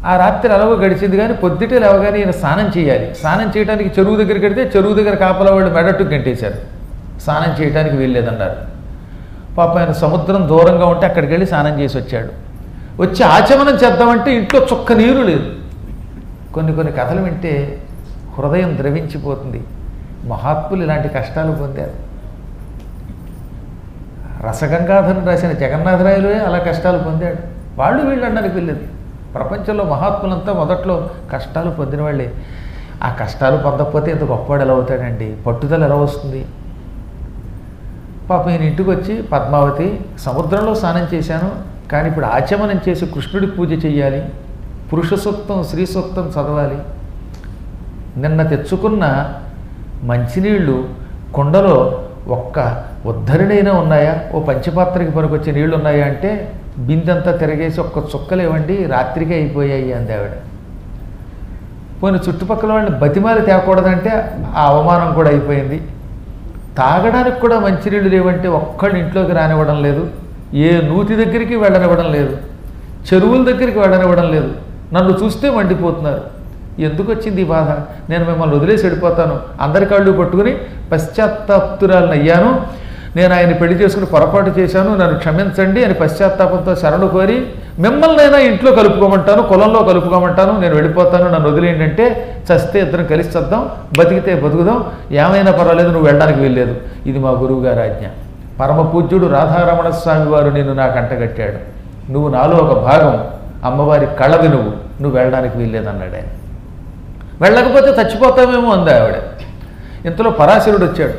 ఆ రాత్రి అలవ గడిచింది కానీ పొద్దుటే లేవగానే ఈయన స్నానం చేయాలి స్నానం చేయడానికి చెరువు దగ్గరికి వెడితే చెరువు దగ్గర కాపలా వాళ్ళు మెడట్టు గంటేశారు స్నానం చేయడానికి వీల్లేదన్నారు పాప ఆయన సముద్రం దూరంగా ఉంటే అక్కడికి వెళ్ళి స్నానం చేసి వచ్చాడు వచ్చి ఆచమనం చేద్దామంటే ఇంట్లో చుక్క నీరు లేదు కొన్ని కొన్ని కథలు వింటే హృదయం ద్రవించిపోతుంది మహాత్ములు ఇలాంటి కష్టాలు పొందారు రసగంగాధరం రాసిన జగన్నాథరాయలే అలా కష్టాలు పొందాడు వాళ్ళు వీళ్ళు అనడానికి వెళ్ళేది ప్రపంచంలో మహాత్ములంతా మొదట్లో కష్టాలు పొందిన వాళ్ళే ఆ కష్టాలు పొందకపోతే ఇంత గొప్పవాడు ఎలా అవుతాడండి పట్టుదల ఎలా వస్తుంది పాపం ఈయన ఇంటికి వచ్చి పద్మావతి సముద్రంలో స్నానం చేశాను కానీ ఇప్పుడు ఆచమనం చేసి కృష్ణుడి పూజ చేయాలి పురుష సూక్తం స్త్రీ సూక్తం చదవాలి నిన్న తెచ్చుకున్న మంచినీళ్ళు కుండలో ఒక్క ఉద్ధరణైనా ఉన్నాయా ఓ పంచపాత్రకి పనికొచ్చే నీళ్లు ఉన్నాయా అంటే బిందంతా తిరగేసి ఒక్క చుక్కలేవండి రాత్రికే అయిపోయాయి అంది ఆవిడ పోయిన చుట్టుపక్కల వాళ్ళని బతిమాలి తేకూడదంటే ఆ అవమానం కూడా అయిపోయింది తాగడానికి కూడా మంచినీళ్ళు లేవంటే ఒక్కళ్ళు ఇంట్లోకి రానివ్వడం లేదు ఏ నూతి దగ్గరికి వెళ్ళనివ్వడం లేదు చెరువుల దగ్గరికి వెళ్ళనివ్వడం లేదు నన్ను చూస్తే మండిపోతున్నారు ఎందుకు వచ్చింది ఈ బాధ నేను మిమ్మల్ని వదిలేసి వెళ్ళిపోతాను అందరి కాళ్ళు పట్టుకుని పశ్చాత్తాప్తురాలను అయ్యాను నేను ఆయన పెళ్లి చేసుకుని పొరపాటు చేశాను నన్ను క్షమించండి అని పశ్చాత్తాపంతో శరణు కోరి మిమ్మల్ని అయినా ఇంట్లో కలుపుకోమంటాను కులంలో కలుపుకోమంటాను నేను వెళ్ళిపోతాను నన్ను వదిలేయండి అంటే చస్తే ఇద్దరం కలిసి చద్దాం బతికితే బతుకుదాం ఏమైనా పర్వాలేదు నువ్వు వెళ్ళడానికి వెళ్ళలేదు ఇది మా గురువు గారి ఆజ్ఞ పరమ పూజ్యుడు రాధారమణ స్వామి వారు నిన్ను నాకు అంటగట్టాడు నువ్వు నాలో ఒక భాగం అమ్మవారి కళవి నువ్వు నువ్వు వెళ్ళడానికి వీల్లేదన్నాడు ఆయన వెళ్ళకపోతే చచ్చిపోతామేమో అంది ఆవిడ ఇంతలో పరాశరుడు వచ్చాడు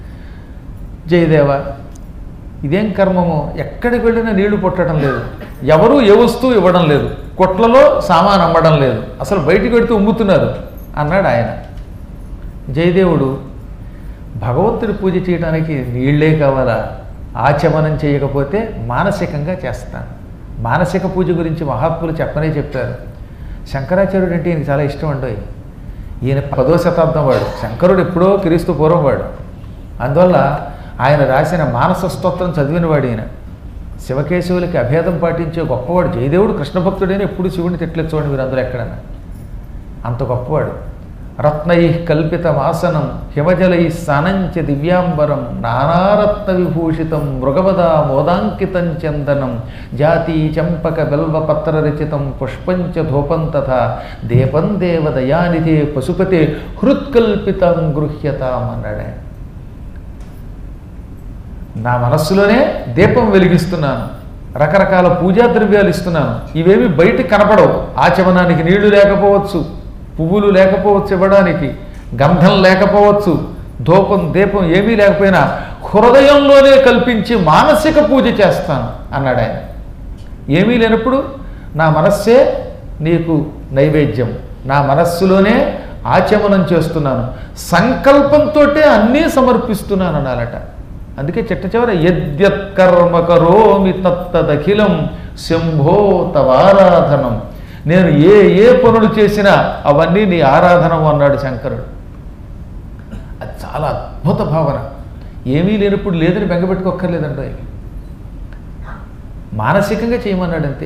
జయదేవ ఇదేం కర్మము ఎక్కడికి వెళ్ళినా నీళ్లు పుట్టడం లేదు ఎవరూ ఏ వస్తువు ఇవ్వడం లేదు కొట్లలో సామాన్ అమ్మడం లేదు అసలు బయటికి వెళితే ఉమ్ముతున్నారు అన్నాడు ఆయన జయదేవుడు భగవంతుడి పూజ చేయడానికి నీళ్ళే కావాలా ఆచమనం చేయకపోతే మానసికంగా చేస్తాను మానసిక పూజ గురించి మహాత్ములు చెప్పనే చెప్పారు శంకరాచార్యుడు అంటే ఈయనకి చాలా ఇష్టం అండి ఈయన పదో శతాబ్దం వాడు శంకరుడు ఎప్పుడో క్రీస్తు పూర్వం వాడు అందువల్ల ఆయన రాసిన మానస స్తోత్రం చదివినవాడు ఈయన శివకేశవులకి అభేదం పాటించే గొప్పవాడు జయదేవుడు కృష్ణ భక్తుడైన ఎప్పుడు శివుడిని తిట్లేదు చూడండి మీరు అందులో ఎక్కడన్నా అంత గొప్పవాడు రత్నై కల్పితమాసనం హిమజలై స్నానంచ దివ్యాంబరం నానారత్న విభూషితం మృగవద మోదాంకితం చందనం జాతి చంపక బెల్వపత్ర రచితం పుష్పంచ ధూపం తథా దీపం దేవ దయానిధే పశుపతే హృత్కల్పితం గృహ్యతాం అన్నాడే నా మనస్సులోనే దీపం వెలిగిస్తున్నాను రకరకాల పూజా ద్రవ్యాలు ఇస్తున్నాను ఇవేమి బయటికి కనపడవు ఆచమనానికి నీళ్లు లేకపోవచ్చు పువ్వులు లేకపోవచ్చు ఇవ్వడానికి గంధం లేకపోవచ్చు ధూపం దీపం ఏమీ లేకపోయినా హృదయంలోనే కల్పించి మానసిక పూజ చేస్తాను అన్నాడు ఆయన ఏమీ లేనప్పుడు నా మనస్సే నీకు నైవేద్యం నా మనస్సులోనే ఆచమనం చేస్తున్నాను సంకల్పంతో అన్నీ సమర్పిస్తున్నాను అనాలట అందుకే చిట్ట చివర యద్యత్కర్మ కరోమి తత్తదఖిలం శంభో తవారాధనం నేను ఏ ఏ పనులు చేసినా అవన్నీ నీ ఆరాధనం అన్నాడు శంకరుడు అది చాలా అద్భుత భావన ఏమీ లేనప్పుడు లేదని బెంగపెట్టుకోక్కర్లేదండి మానసికంగా చేయమన్నాడు అంతే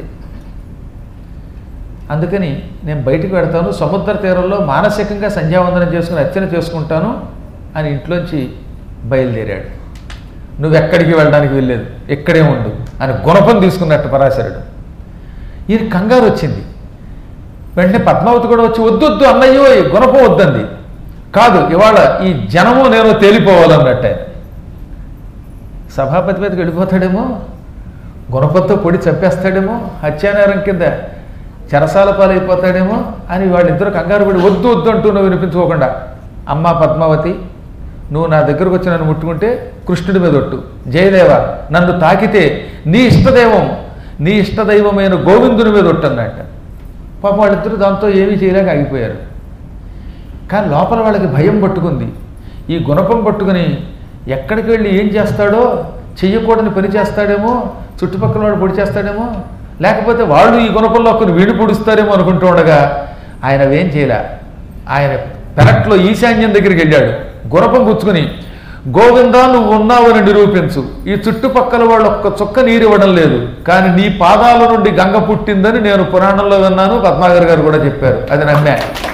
అందుకని నేను బయటికి వెడతాను సముద్ర తీరంలో మానసికంగా సంధ్యావందనం చేసుకుని అర్చన చేసుకుంటాను అని ఇంట్లోంచి బయలుదేరాడు నువ్వు ఎక్కడికి వెళ్ళడానికి వెళ్ళలేదు ఇక్కడే ఉండు అని గుణపం తీసుకున్నట్టు పరాశరుడు ఈయన కంగారు వచ్చింది వెంటనే పద్మావతి కూడా వచ్చి వద్దు వద్దు అన్నయ్యో ఈ గుణపం వద్దంది కాదు ఇవాళ ఈ జనము నేను తేలిపోవాలన్నట్టే సభాపతి మీదకి వెళ్ళిపోతాడేమో గుణపంతో పొడి చంపేస్తాడేమో హత్యానేరం కింద చెరసాల పాలైపోతాడేమో అని వాళ్ళిద్దరు కంగారు పడి వద్దు వద్దు అంటూ నువ్వు వినిపించుకోకుండా అమ్మా పద్మావతి నువ్వు నా దగ్గరకు వచ్చి నన్ను ముట్టుకుంటే కృష్ణుడి మీద ఒట్టు జయదేవ నన్ను తాకితే నీ ఇష్టదైవం నీ ఇష్టదైవమైన గోవిందుని మీద ఒట్టు అన్నట్ట పాపం వాళ్ళిద్దరూ దాంతో ఏమీ చేయలేక ఆగిపోయారు కానీ లోపల వాళ్ళకి భయం పట్టుకుంది ఈ గుణపం పట్టుకుని ఎక్కడికి వెళ్ళి ఏం చేస్తాడో చెయ్యకూడని పని చేస్తాడేమో చుట్టుపక్కల వాడు పొడి చేస్తాడేమో లేకపోతే వాళ్ళు ఈ గుణపంలో కొన్ని వీడి పొడుస్తారేమో అనుకుంటూ ఉండగా ఆయన అవేం చేయలే ఆయన పెరట్లో ఈశాన్యం దగ్గరికి వెళ్ళాడు గుణపం పుచ్చుకుని గోవిందా నువ్వు ఉన్నావని నిరూపించు ఈ చుట్టుపక్కల వాళ్ళు ఒక్క చుక్క నీరు ఇవ్వడం లేదు కానీ నీ పాదాల నుండి గంగ పుట్టిందని నేను పురాణంలో విన్నాను పద్మాగర్ గారు కూడా చెప్పారు అది నమ్మా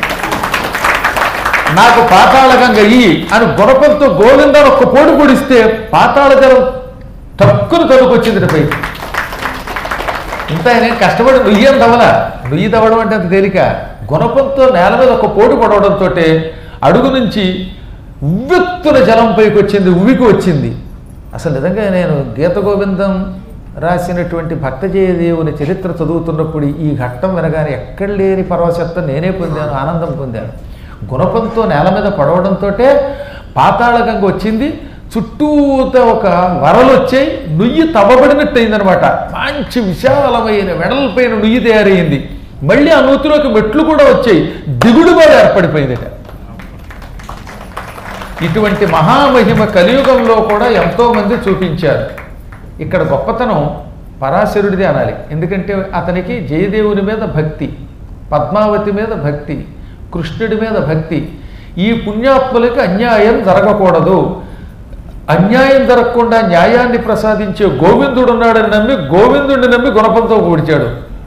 నాకు పాతాళ గంగ ఈ అని గుణపంతో గోవింద ఒక్క పోటు పొడిస్తే పాతాళ జలం తక్కువ తలుకొచ్చింది పైకి ఇంత ఆయన ఏం కష్టపడి నుయ్యి అని తవ్వల నుయ్యి తవ్వడం అంటే అంత తేలిక గుణపంతో నేల మీద ఒక పోటు పడవడంతో అడుగు నుంచి ఉవ్వెత్తున జలం పైకి వచ్చింది ఉవికి వచ్చింది అసలు నిజంగా నేను గీత గోవిందం రాసినటువంటి భక్తజయదేవుని చరిత్ర చదువుతున్నప్పుడు ఈ ఘట్టం వినగానే ఎక్కడ లేని పరవశత్వం నేనే పొందాను ఆనందం పొందాను గుణపంతో నేల మీద పడవడంతో పాతాళ గంగ వచ్చింది చుట్టూత ఒక వరలు వచ్చాయి నుయ్యి తవ్వబడినట్టు అయిందనమాట మంచి విశాలమైన వెడల్పైన నుయ్యి తయారయ్యింది మళ్ళీ ఆ నూతిలోకి మెట్లు కూడా వచ్చాయి దిగుడు కూడా ఏర్పడిపోయిందట ఇటువంటి మహామహిమ కలియుగంలో కూడా ఎంతో మంది చూపించారు ఇక్కడ గొప్పతనం పరాశరుడిదే అనాలి ఎందుకంటే అతనికి జయదేవుని మీద భక్తి పద్మావతి మీద భక్తి కృష్ణుడి మీద భక్తి ఈ పుణ్యాత్ములకి అన్యాయం జరగకూడదు అన్యాయం జరగకుండా న్యాయాన్ని ప్రసాదించే గోవిందుడు ఉన్నాడని నమ్మి గోవిందుడిని నమ్మి గుణపంతో కూడిచాడు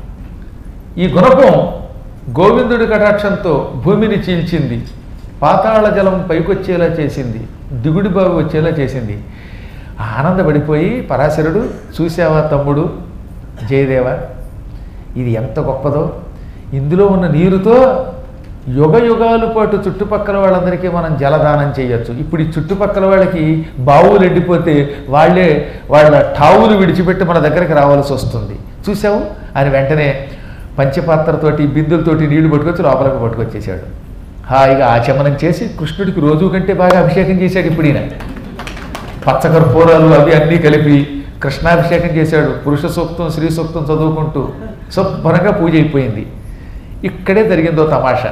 ఈ గుణపం గోవిందుడి కటాక్షంతో భూమిని చీల్చింది పాతాళ జలం పైకొచ్చేలా చేసింది దిగుడి బావి వచ్చేలా చేసింది ఆనందపడిపోయి పరాశరుడు చూసావా తమ్ముడు జయదేవ ఇది ఎంత గొప్పదో ఇందులో ఉన్న నీరుతో యుగ యుగాలు పాటు చుట్టుపక్కల వాళ్ళందరికీ మనం జలదానం చేయొచ్చు ఇప్పుడు ఈ చుట్టుపక్కల వాళ్ళకి బావులు ఎండిపోతే వాళ్ళే వాళ్ళ ఠావులు విడిచిపెట్టి మన దగ్గరికి రావాల్సి వస్తుంది చూసావు అని వెంటనే పంచపాత్రతోటి బిందులతోటి నీళ్లు పట్టుకొచ్చి లోపలికి పట్టుకొచ్చేసాడు హాయిగా ఆచమనం చేసి కృష్ణుడికి రోజు కంటే బాగా అభిషేకం చేశాడు ఇప్పుడు ఈయన పచ్చకర్పూరాలు అవి అన్నీ కలిపి కృష్ణాభిషేకం చేశాడు పురుష సూక్తం స్త్రీ సూక్తం చదువుకుంటూ శుభ్రంగా పూజ అయిపోయింది ఇక్కడే జరిగిందో తమాషా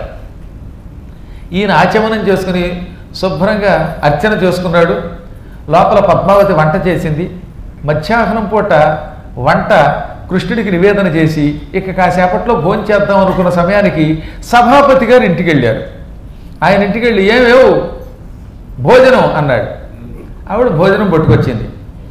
ఈయన ఆచమనం చేసుకుని శుభ్రంగా అర్చన చేసుకున్నాడు లోపల పద్మావతి వంట చేసింది మధ్యాహ్నం పూట వంట కృష్ణుడికి నివేదన చేసి ఇక కాసేపట్లో భోంచేద్దాం అనుకున్న సమయానికి సభాపతి గారు ఇంటికి వెళ్ళారు ఆయన ఇంటికి వెళ్ళి ఏమేవు భోజనం అన్నాడు ఆవిడ భోజనం పట్టుకొచ్చింది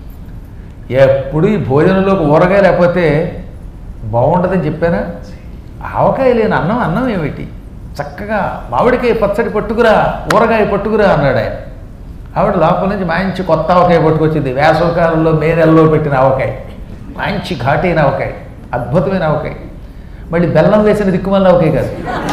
ఎప్పుడు ఈ భోజనంలోకి ఊరగాయ లేకపోతే బాగుండదని చెప్పానా ఆవకాయ లేని అన్నం అన్నం ఏమిటి చక్కగా మామిడికాయ పచ్చడి పట్టుకురా ఊరగాయ పట్టుకురా అన్నాడు ఆయన ఆవిడ లోపల నుంచి మంచి కొత్త ఆవకాయ పట్టుకొచ్చింది వేసవకాలంలో మే నెలలో పెట్టిన ఆవకాయ మంచి ఘాటైన ఆవకాయ అద్భుతమైన ఆవకాయ మళ్ళీ బెల్లం వేసిన దిక్కుమల్ల ఆవకాయ కాదు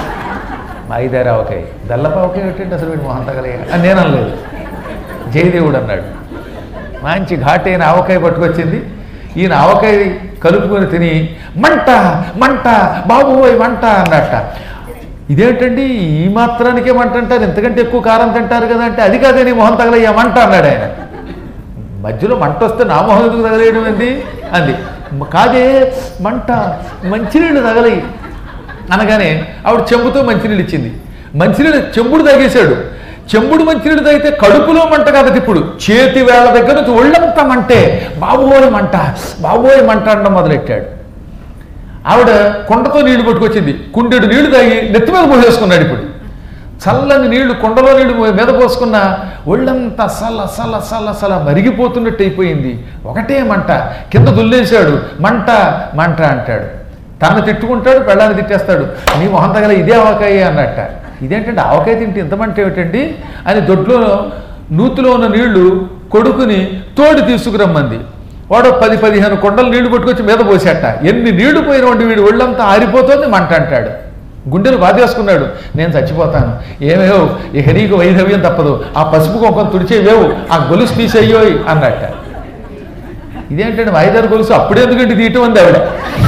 ఐదారు ఆవకాయ బెల్లపు ఆవకాయ పెట్టండి అసలు వీడు మొహం తగలే అని నేను అనలేదు జయదేవుడు అన్నాడు మంచి ఘాటైన ఆవకాయ పట్టుకొచ్చింది ఈయన ఆవకాయ కలుపుకొని తిని మంట మంట బాబోయ్ మంట అన్నట్ట ఇదేంటండి ఈ మాత్రానికే మంట అంటారు ఎంతకంటే ఎక్కువ కారం తింటారు కదా అంటే అది కాదే నీ మొహం తగలయ్యా మంట అన్నాడు ఆయన మధ్యలో మంట వస్తే నా మొహం ఎందుకు తగలేయడం ఏంది అంది కాదే మంట మంచినీళ్ళు తగలయి అనగానే ఆవిడ చెంబుతో మంచినీళ్ళు ఇచ్చింది మంచినీళ్ళు చెంబుడు తాగేశాడు చెంబుడు మంచినీళ్ళు తాగితే కడుపులో మంట కాబట్టి ఇప్పుడు చేతి వేళ్ల దగ్గర నుంచి ఒళ్ళంతా మంటే బాబోయ్ మంట బాబోయ్ మంట అనడం మొదలెట్టాడు ఆవిడ కుండతో నీళ్లు పట్టుకొచ్చింది కుండెడు నీళ్లు తాగి నెత్తి మీద పోసేసుకున్నాడు ఇప్పుడు చల్లని నీళ్లు కుండలో నీళ్లు మీద పోసుకున్న ఒళ్ళంతా సల్ల సల్ల సల్ల సల్ల మరిగిపోతున్నట్టు అయిపోయింది ఒకటే మంట కింద దుల్లేశాడు మంట మంట అంటాడు తను తిట్టుకుంటాడు పెళ్ళాన్ని తిట్టేస్తాడు నీ మొహం తగల ఇదే ఆవకాయ అన్నట్ట ఇదేంటంటే ఆవకాయ తింటే ఇంత మంట ఏమిటండి అని దొడ్లో నూతిలో ఉన్న నీళ్లు కొడుకుని తోడు తీసుకురమ్మంది వాడు పది పదిహేను కొండలు నీళ్లు పట్టుకొచ్చి మీద పోసేట ఎన్ని నీళ్లు పోయినటువంటి వీడు ఒళ్ళంతా ఆరిపోతుంది మంట అంటాడు గుండెలు బాధేసుకున్నాడు నేను చచ్చిపోతాను ఏమేవో ఇక నీకు వైధవ్యం తప్పదు ఆ పసుపు కుంకం తుడిచేవేవు ఆ గొలుసు తీసేయోయ్ అన్నట్ట ఇదేంటంటే వాయిదారు గొలుసు అప్పుడెందుకంటే తీయటం ఉంది ఆవిడ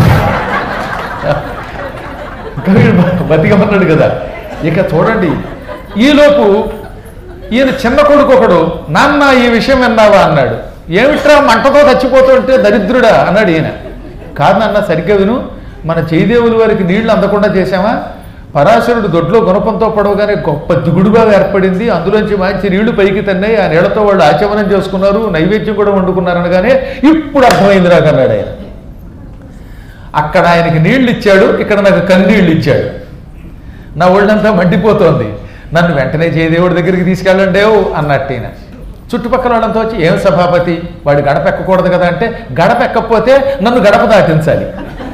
ఇంకా వీడు బతికమన్నాడు కదా ఇక చూడండి ఈలోపు ఈయన చిన్న కొడుకు ఒకడు నాన్న ఈ విషయం విన్నావా అన్నాడు ఏమిట్రా మంటతో చచ్చిపోతుంటే దరిద్రుడా అన్నాడు ఈయన కాదు నాన్న సరిగ్గా విను మన జయదేవుల వారికి నీళ్లు అందకుండా చేశామా పరాశరుడు దొడ్లో గుణపంతో పడవగానే గొప్ప దిగుడుగా ఏర్పడింది అందులోంచి మంచి నీళ్లు పైకి తన్నాయి ఆ నీళ్లతో వాళ్ళు ఆచమనం చేసుకున్నారు నైవేద్యం కూడా వండుకున్నారు అనగానే ఇప్పుడు అర్థమైంది నాకు అన్నాడు ఆయన అక్కడ ఆయనకి నీళ్లు ఇచ్చాడు ఇక్కడ నాకు కన్నీళ్ళు ఇచ్చాడు నా ఒళ్ళంతా మండిపోతోంది నన్ను వెంటనే జయదేవుడి దగ్గరికి తీసుకెళ్ళండేవు అన్నట్టు ఈయన చుట్టుపక్కల వాళ్ళంతా వచ్చి ఏం సభాపతి వాడు గడప ఎక్కకూడదు కదా అంటే గడప ఎక్కకపోతే నన్ను గడప దాటించాలి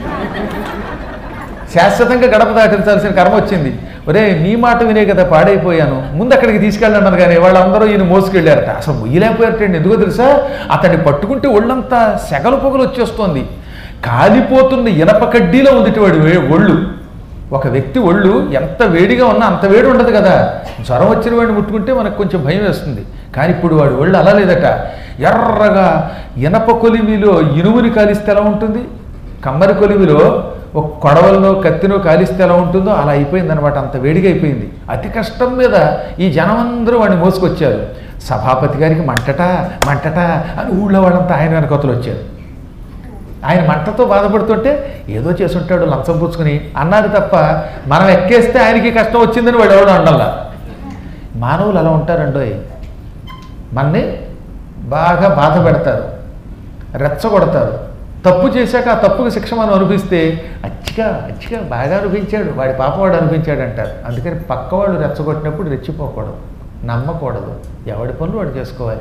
శాశ్వతంగా గడప దాటించాల్సిన కర్మ వచ్చింది ఒరే నీ మాట వినే కదా పాడైపోయాను ముందు అక్కడికి తీసుకెళ్ళన్నారు కానీ వాళ్ళందరూ ఈయన మోసుకెళ్ళారట అసలు మొయ్యలేకపోయారటండి ఎందుకో తెలుసా అతన్ని పట్టుకుంటే ఒళ్ళంతా సెగలు పొగలు వచ్చేస్తోంది కాలిపోతున్న ఇనప కడ్డీలో ఉంది వాడి వే- ఒళ్ళు ఒక వ్యక్తి ఒళ్ళు ఎంత వేడిగా ఉన్నా అంత వేడి ఉండదు కదా జ్వరం వచ్చిన వాడిని ముట్టుకుంటే మనకు కొంచెం భయం వేస్తుంది కానీ ఇప్పుడు వాడి ఒళ్ళు అలా లేదట ఎర్రగా ఇనప కొలిమిలో ఇనుముని కాలిస్తే ఎలా ఉంటుంది కమ్మరి కొలిమిలో ఒక కొడవలనో కత్తినో కాలిస్తే ఎలా ఉంటుందో అలా అయిపోయింది అనమాట అంత వేడిగా అయిపోయింది అతి కష్టం మీద ఈ జనం అందరూ వాడిని మోసుకొచ్చారు సభాపతి గారికి మంటట మంటట అని ఊళ్ళో వాళ్ళంతా ఆయన వెనకొతలు వచ్చారు ఆయన మంటతో బాధపడుతుంటే ఏదో చేసుంటాడు లంచం పుచ్చుకుని అన్నారు తప్ప మనం ఎక్కేస్తే ఆయనకి కష్టం వచ్చిందని వాడు ఎవడు అండల్లా మానవులు అలా ఉంటారండోయ్ మనని బాగా బాధ పెడతారు రెచ్చగొడతారు తప్పు చేశాక ఆ తప్పుకు శిక్ష మనం అనిపిస్తే అచ్చిగా అచ్చిగా బాగా అనిపించాడు వాడి పాప వాడు అనిపించాడు అంటారు అందుకని పక్కవాళ్ళు రెచ్చగొట్టినప్పుడు రెచ్చిపోకూడదు నమ్మకూడదు ఎవడి పనులు వాడు చేసుకోవాలి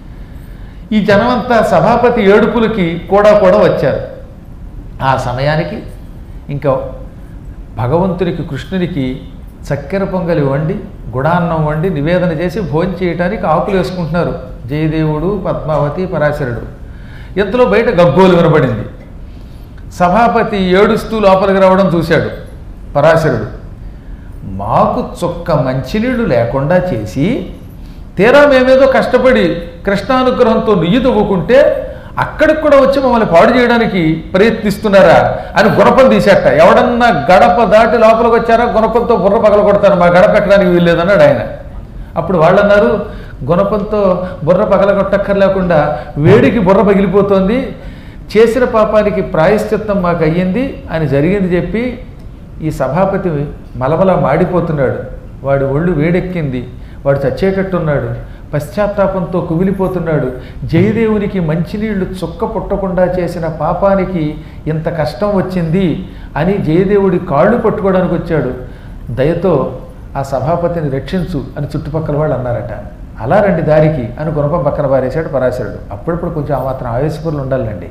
ఈ జనమంతా సభాపతి ఏడుపులకి కూడా కూడా వచ్చారు ఆ సమయానికి ఇంకా భగవంతునికి కృష్ణునికి చక్కెర పొంగలి వండి గుడాన్నం వండి నివేదన చేసి భోజనం చేయడానికి ఆకులు వేసుకుంటున్నారు జయదేవుడు పద్మావతి పరాశరుడు ఇంతలో బయట గగ్గోలు వినబడింది సభాపతి ఏడుస్తూ లోపలికి రావడం చూశాడు పరాశరుడు మాకు చుక్క మంచినీళ్ళు లేకుండా చేసి తీరా మేమేదో కష్టపడి కృష్ణానుగ్రహంతో నుయ్యి తవ్వుకుంటే అక్కడికి కూడా వచ్చి మమ్మల్ని పాడు చేయడానికి ప్రయత్నిస్తున్నారా అని గుణపం తీసేట ఎవడన్నా గడప దాటి లోపలికి వచ్చారా గుణపంతో బుర్ర పగల కొడతారు మా గడప ఎక్కడానికి వీల్లేదన్నాడు ఆయన అప్పుడు వాళ్ళు అన్నారు గుణపంతో బుర్ర పగలగొట్టక్కర్లేకుండా వేడికి బుర్ర పగిలిపోతోంది చేసిన పాపానికి ప్రాయశ్చిత్తం మాకు అయ్యింది అని జరిగింది చెప్పి ఈ సభాపతి మలమల మాడిపోతున్నాడు వాడి ఒళ్ళు వేడెక్కింది వాడు చచ్చేటట్టున్నాడు పశ్చాత్తాపంతో కుమిలిపోతున్నాడు జయదేవునికి మంచినీళ్లు చుక్క పుట్టకుండా చేసిన పాపానికి ఇంత కష్టం వచ్చింది అని జయదేవుడి కాళ్ళు పట్టుకోవడానికి వచ్చాడు దయతో ఆ సభాపతిని రక్షించు అని చుట్టుపక్కల వాళ్ళు అన్నారట అలా రండి దారికి అని గుణపం పక్కన పారేశాడు పరాశరుడు అప్పుడప్పుడు కొంచెం ఆ మాత్రం ఆవేశపరులు ఉండాలండి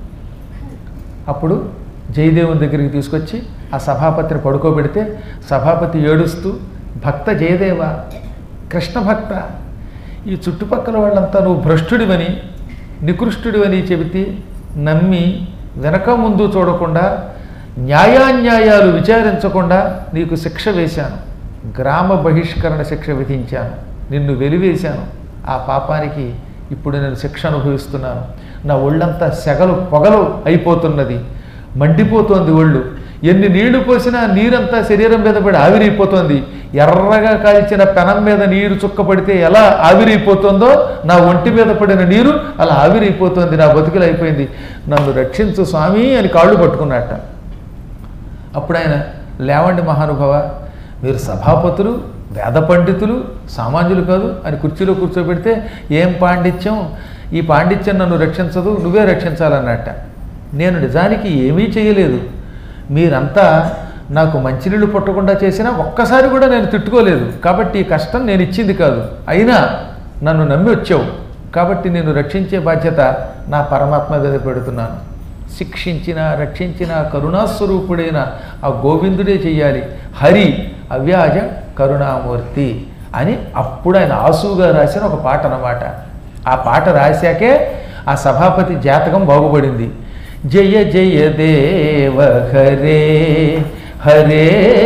అప్పుడు జయదేవుని దగ్గరికి తీసుకొచ్చి ఆ సభాపతిని పడుకోబెడితే సభాపతి ఏడుస్తూ భక్త జయదేవ కృష్ణ భక్త ఈ చుట్టుపక్కల వాళ్ళంతా నువ్వు భ్రష్టుడివని నికృష్టుడివని చెబితే నమ్మి వెనక ముందు చూడకుండా న్యాయాన్యాయాలు విచారించకుండా నీకు శిక్ష వేశాను గ్రామ బహిష్కరణ శిక్ష విధించాను నిన్ను వెలివేశాను ఆ పాపానికి ఇప్పుడు నేను శిక్ష అనుభవిస్తున్నాను నా ఒళ్ళంతా సెగలు పొగలు అయిపోతున్నది మండిపోతోంది ఒళ్ళు ఎన్ని నీళ్లు పోసినా నీరంతా శరీరం మీద పడి ఆవిరైపోతోంది ఎర్రగా కాల్చిన పెనం మీద నీరు చుక్క పడితే ఎలా ఆవిరైపోతుందో నా ఒంటి మీద పడిన నీరు అలా ఆవిరైపోతుంది నా బతుకులు అయిపోయింది నన్ను రక్షించు స్వామి అని కాళ్ళు పట్టుకున్నట్ట అప్పుడు ఆయన లేవండి మహానుభవ మీరు సభాపతులు వేద పండితులు సామాన్యులు కాదు అని కుర్చీలో కూర్చోబెడితే ఏం పాండిత్యం ఈ పాండిత్యం నన్ను రక్షించదు నువ్వే రక్షించాలన్నట్ట నేను నిజానికి ఏమీ చేయలేదు మీరంతా నాకు మంచినీళ్ళు పుట్టకుండా చేసినా ఒక్కసారి కూడా నేను తిట్టుకోలేదు కాబట్టి ఈ కష్టం నేను ఇచ్చింది కాదు అయినా నన్ను నమ్మి వచ్చావు కాబట్టి నేను రక్షించే బాధ్యత నా పరమాత్మ మీద పెడుతున్నాను శిక్షించిన రక్షించిన కరుణాస్వరూపుడైన ఆ గోవిందుడే చెయ్యాలి హరి అవ్యాజ కరుణామూర్తి అని అప్పుడు ఆయన ఆసుగా రాసిన ఒక పాట అన్నమాట ఆ పాట రాశాకే ఆ సభాపతి జాతకం బాగుపడింది జయ జయ దేవ హరే హరే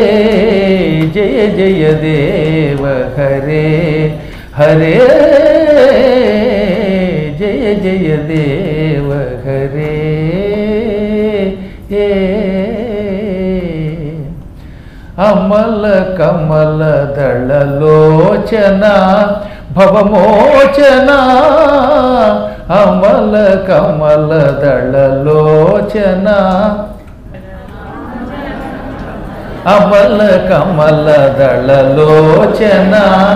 జయ జయ దేవ హరే హరే జయ జయ దేవ హరే అమల కమల దళలోచన భవమోచన అమల కమల దళలోచన అమల కమల దళలోచన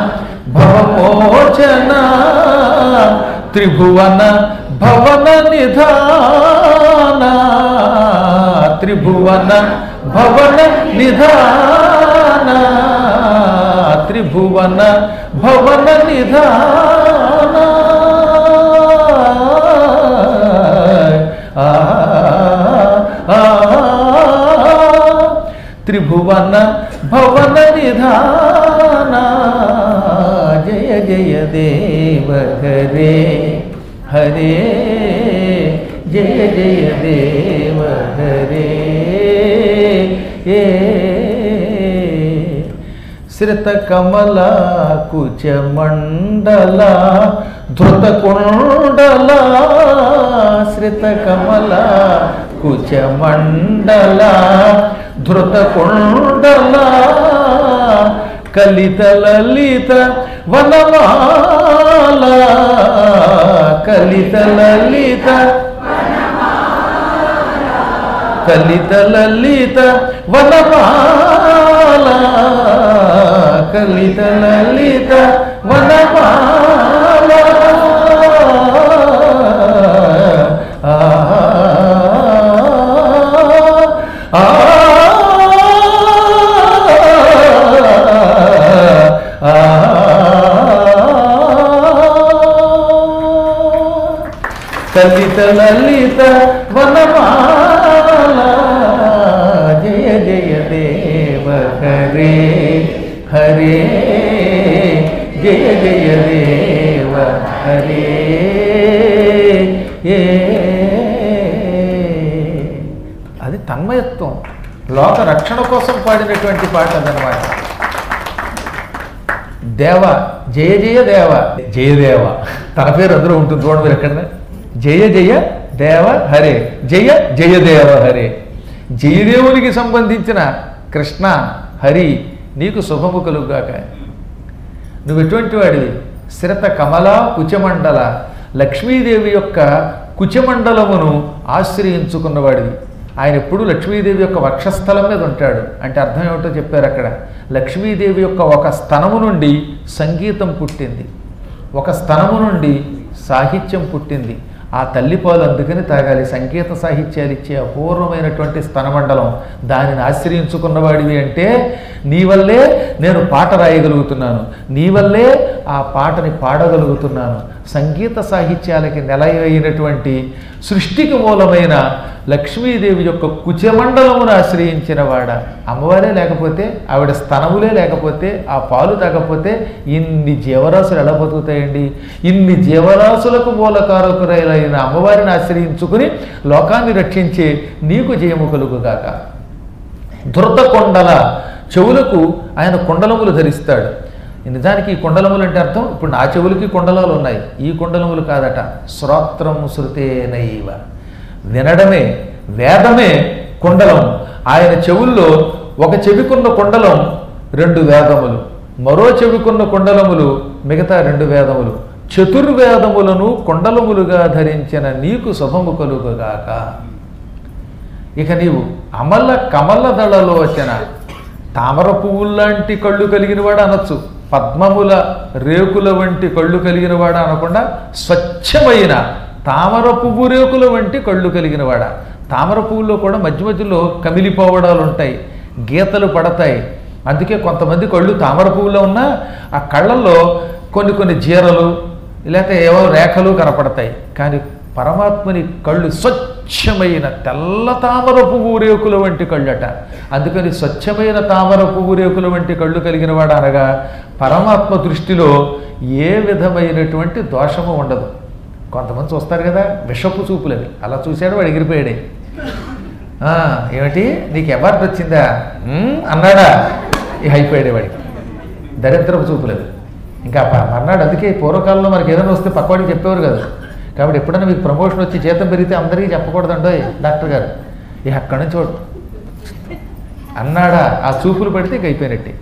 భవమోచన త్రిభువన భవన నిధాన త్రిభువన భవన నిధాన త్రిభువన భవన నిధాన త్రిభువన భవన నిధాన జయ జయ దేవ హరే హరే జయ జయ దేవ హరే ఏ శ్రిత కమల కుచ మండల ధృత కుండల శ్రిత కమల కుచ మండల ధృత కుండల కలిత లలిత వనమాల కలిత లలిత కలిత లలిత వనమాల కలిత లలిత వనమాల ఆ, ఆ, ఆ, కలిత లలిత వనమాల జయ జయ దేవ హరే హరే జయ జయ దేవ హరే ఏ అది తన్మయత్వం లోక రక్షణ కోసం పాడినటువంటి పాట అదనమాట దేవ జయ జయ దేవ జయదేవ తన పేరు అందులో ఉంటుంది చూడండి మీరు ఎక్కడ జయ జయ దేవ హరే జయ జయదేవ హరే జయదేవునికి సంబంధించిన కృష్ణ హరి నీకు శుభము కలుగుగాక నువ్వు ఎటువంటి వాడివి శ్రత కమల కుచమండల లక్ష్మీదేవి యొక్క కుచమండలమును ఆశ్రయించుకున్నవాడివి ఆయన ఎప్పుడు లక్ష్మీదేవి యొక్క వక్షస్థలం మీద ఉంటాడు అంటే అర్థం ఏమిటో చెప్పారు అక్కడ లక్ష్మీదేవి యొక్క ఒక స్తనము నుండి సంగీతం పుట్టింది ఒక స్తనము నుండి సాహిత్యం పుట్టింది ఆ తల్లిపాలు అందుకని తాగాలి సంగీత సాహిత్యాలు ఇచ్చే అపూర్వమైనటువంటి స్తనమండలం దానిని ఆశ్రయించుకున్నవాడివి అంటే నీ వల్లే నేను పాట రాయగలుగుతున్నాను నీ వల్లే ఆ పాటని పాడగలుగుతున్నాను సంగీత సాహిత్యాలకి నిలయైనటువంటి సృష్టికి మూలమైన లక్ష్మీదేవి యొక్క కుచమండలమును ఆశ్రయించిన వాడ అమ్మవారే లేకపోతే ఆవిడ స్తనములే లేకపోతే ఆ పాలు తాగకపోతే ఇన్ని జీవరాశులు ఎలా బతుకుతాయండి ఇన్ని జీవరాశులకు మూలకారకురైన అమ్మవారిని ఆశ్రయించుకుని లోకాన్ని రక్షించే నీకు జయము కలుగుగాక ధృత కొండల చెవులకు ఆయన కుండలములు ధరిస్తాడు నిజానికి ఈ కుండలములు అంటే అర్థం ఇప్పుడు నా చెవులకి కుండలాలు ఉన్నాయి ఈ కుండలములు కాదట శ్రోత్రం శృతేనైవ వినడమే వేదమే కుండలం ఆయన చెవుల్లో ఒక చెవికున్న కుండలం రెండు వేదములు మరో చెవికున్న కుండలములు మిగతా రెండు వేదములు చతుర్వేదములను కుండలములుగా ధరించిన నీకు శుభము కలుగుగాక ఇక నీవు అమల కమల దళలోచన తామర పువ్వుల్లాంటి కళ్ళు కలిగిన వాడు అనొచ్చు పద్మముల రేకుల వంటి కళ్ళు కలిగిన వాడు అనకుండా స్వచ్ఛమైన తామర పువ్వు రేకుల వంటి కళ్ళు కలిగిన వాడ తామర పువ్వుల్లో కూడా మధ్య మధ్యలో కమిలిపోవడాలు ఉంటాయి గీతలు పడతాయి అందుకే కొంతమంది కళ్ళు తామర పువ్వులో ఉన్నా ఆ కళ్ళల్లో కొన్ని కొన్ని జీరలు లేకపోతే ఏవో రేఖలు కనపడతాయి కానీ పరమాత్మని కళ్ళు స్వచ్ఛమైన తెల్ల తామర పువ్వు రేకుల వంటి కళ్ళట అందుకని స్వచ్ఛమైన తామర పువ్వు రేకుల వంటి కళ్ళు కలిగిన వాడు అనగా పరమాత్మ దృష్టిలో ఏ విధమైనటువంటి దోషము ఉండదు కొంతమంది చూస్తారు కదా విషపు చూపులవి అలా చూశాడు వాడు ఎగిరిపోయాడే "ఆ, ఏమిటి నీకు అవార్డు వచ్చిందా "ఉమ్," అన్నాడా ఇక అయిపోయాడే వాడికి దరిద్రపు చూపులేదు ఇంకా ప- మర్నాడు అందుకే పూర్వకాలంలో మనకి ఏదైనా వస్తే పక్కవాడికి చెప్పేవారు కదా కాబట్టి ఎప్పుడైనా మీకు ప్రమోషన్ వచ్చి జీతం పెరిగితే అందరికీ చెప్పకూడదండో డాక్టర్ గారు ఇక అక్కడి నుంచి వాడు అన్నాడా ఆ చూపులు పడితే ఇక అయిపోయినట్టే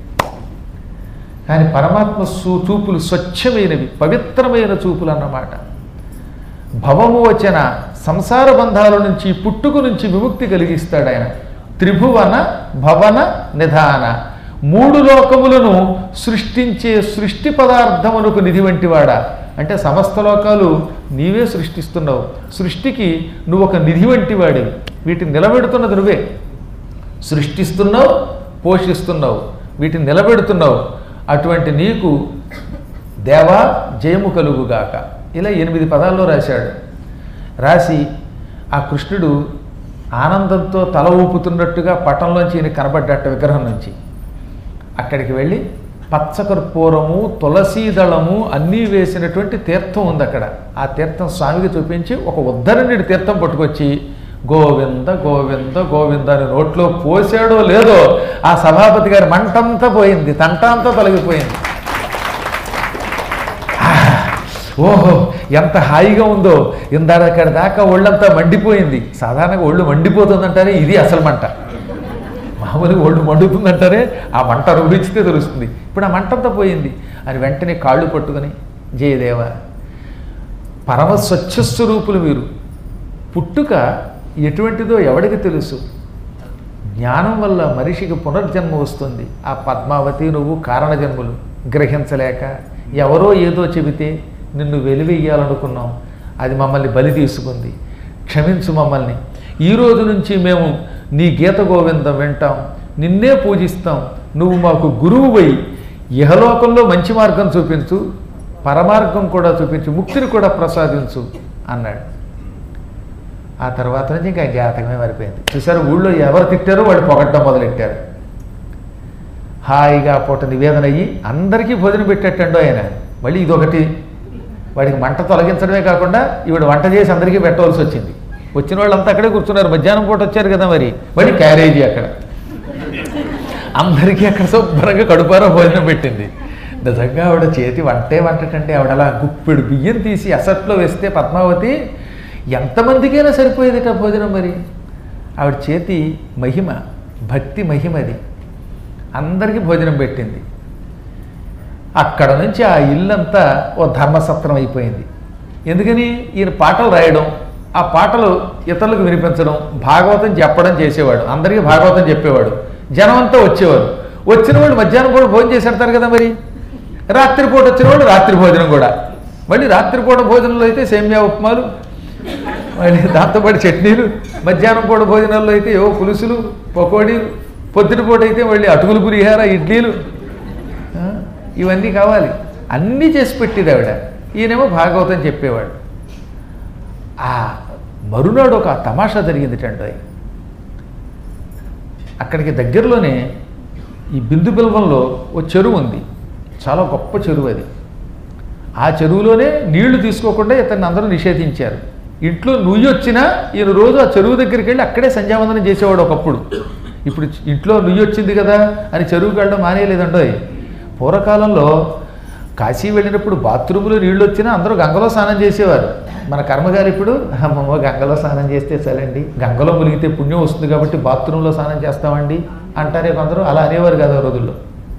కానీ పరమాత్మ సూ చూపులు స్వచ్ఛమైనవి పవిత్రమైన చూపులు అన్నమాట భవము వచ్చిన సంసార బంధాల నుంచి పుట్టుకు నుంచి విముక్తి కలిగిస్తాడు ఆయన త్రిభువన భవన నిధాన మూడు లోకములను సృష్టించే సృష్టి పదార్థమునకు నిధి వంటివాడా అంటే సమస్త లోకాలు నీవే సృష్టిస్తున్నావు సృష్టికి నువ్వు ఒక నిధి వంటివాడివి వీటిని నిలబెడుతున్నది నువ్వే సృష్టిస్తున్నావు పోషిస్తున్నావు వీటిని నిలబెడుతున్నావు అటువంటి నీకు దేవా జయము కలుగుగాక ఇలా ఎనిమిది పదాల్లో రాశాడు రాసి ఆ కృష్ణుడు ఆనందంతో తల ఊపుతున్నట్టుగా పటంలోంచి ఈయన కనబడ్డట్ట విగ్రహం నుంచి అక్కడికి వెళ్ళి పచ్చకర్పూరము తులసీ దళము అన్నీ వేసినటువంటి తీర్థం ఉంది అక్కడ ఆ తీర్థం స్వామికి చూపించి ఒక ఉద్ధరణిడి తీర్థం పట్టుకొచ్చి గోవింద గోవింద గోవింద అని నోట్లో పోసాడో లేదో ఆ సభాపతి గారి మంటంతా పోయింది తంటంతా తొలగిపోయింది ఓహో ఎంత హాయిగా ఉందో ఇందాక దాకా ఒళ్ళంతా మండిపోయింది సాధారణంగా ఒళ్ళు మండిపోతుందంటారే ఇది అసలు మంట మామూలుగా ఒళ్ళు మండుతుందంటారే ఆ మంట రుచితే తెలుస్తుంది ఇప్పుడు ఆ మంటంతా పోయింది అని వెంటనే కాళ్ళు పట్టుకొని జయదేవ పరమ స్వచ్ఛస్వరూపులు మీరు పుట్టుక ఎటువంటిదో ఎవడికి తెలుసు జ్ఞానం వల్ల మనిషికి పునర్జన్మ వస్తుంది ఆ పద్మావతి నువ్వు కారణజన్ములు గ్రహించలేక ఎవరో ఏదో చెబితే నిన్ను వెలివేయాలనుకున్నాం అది మమ్మల్ని బలి తీసుకుంది క్షమించు మమ్మల్ని ఈ రోజు నుంచి మేము నీ గీత గోవిందం వింటాం నిన్నే పూజిస్తాం నువ్వు మాకు గురువువై ఇహలోకంలో మంచి మార్గం చూపించు పరమార్గం కూడా చూపించు ముక్తిని కూడా ప్రసాదించు అన్నాడు ఆ తర్వాత నుంచి ఇంకా జాతకమే మారిపోయింది చూసారు ఊళ్ళో ఎవరు తిట్టారో వాళ్ళు పొగట్టడం మొదలెట్టారు హాయిగా పూట నివేదన అయ్యి అందరికీ భోజనం పెట్టేటండు ఆయన మళ్ళీ ఇదొకటి వాడికి మంట తొలగించడమే కాకుండా ఈవిడ వంట చేసి అందరికీ పెట్టవలసి వచ్చింది వచ్చిన వాళ్ళంతా అక్కడే కూర్చున్నారు మధ్యాహ్నం పూట వచ్చారు కదా మరి మళ్ళీ క్యారేజీ అక్కడ అందరికీ అక్కడ శుభ్రంగా కడుపారో భోజనం పెట్టింది నిజంగా ఆవిడ చేతి వంటే వంటకంటే ఆవిడ అలా గుప్పెడు బియ్యం తీసి అసట్లో వేస్తే పద్మావతి ఎంతమందికైనా సరిపోయేదిట భోజనం మరి ఆవిడ చేతి మహిమ భక్తి మహిమది అందరికీ భోజనం పెట్టింది అక్కడ నుంచి ఆ ఇల్లంతా ఓ ధర్మసత్రం అయిపోయింది ఎందుకని ఈయన పాటలు రాయడం ఆ పాటలు ఇతరులకు వినిపించడం భాగవతం చెప్పడం చేసేవాడు అందరికీ భాగవతం చెప్పేవాడు జనం అంతా వచ్చేవారు వచ్చిన వాళ్ళు మధ్యాహ్నం కూడా భోజనం చేసి పెడతారు కదా మరి రాత్రిపూట వచ్చిన వాళ్ళు రాత్రి భోజనం కూడా మళ్ళీ రాత్రిపూట భోజనంలో అయితే సేమ్యా ఉప్మాలు మళ్ళీ దాంతోపాటు చట్నీలు మధ్యాహ్నం పూట భోజనాల్లో అయితే ఏవో పులుసులు పకోడీలు పొద్దున పూట అయితే మళ్ళీ అటుకులు పులిహార ఇడ్లీలు ఆ, ఇవన్నీ కావాలి అన్నీ చేసి పెట్టేది ఆవిడ ఈయనేమో భాగవతం చెప్పేవాడు ఆ మరునాడు ఒక తమాషా జరిగింది టండోయ్ అక్కడికి దగ్గరలోనే ఈ బిందు బిల్వంలో ఓ చెరువు ఉంది చాలా గొప్ప చెరువు అది ఆ చెరువులోనే నీళ్లు తీసుకోకుండా ఇతన్ని అందరూ నిషేధించారు ఇంట్లో నుయ్యి వచ్చినా ఈయన రోజు ఆ చెరువు దగ్గరికి వెళ్ళి అక్కడే సంధ్యావందనం చేసేవాడు ఒకప్పుడు ఇప్పుడు ఇంట్లో నుయ్యి వచ్చింది కదా అని చెరువుకి వెళ్ళడం మానేయలేదండోయ్ పూర్వకాలంలో కాశీ వెళ్ళినప్పుడు బాత్రూంలో నీళ్ళు వచ్చినా అందరూ గంగలో స్నానం చేసేవారు మన కర్మగారు ఇప్పుడు అమ్మమ్మ గంగలో స్నానం చేస్తే చాలండి గంగలో మునిగితే పుణ్యం వస్తుంది కాబట్టి బాత్రూంలో స్నానం చేస్తామండి అంటారే కొందరు అలా అనేవారు కదా ఆ రోజుల్లో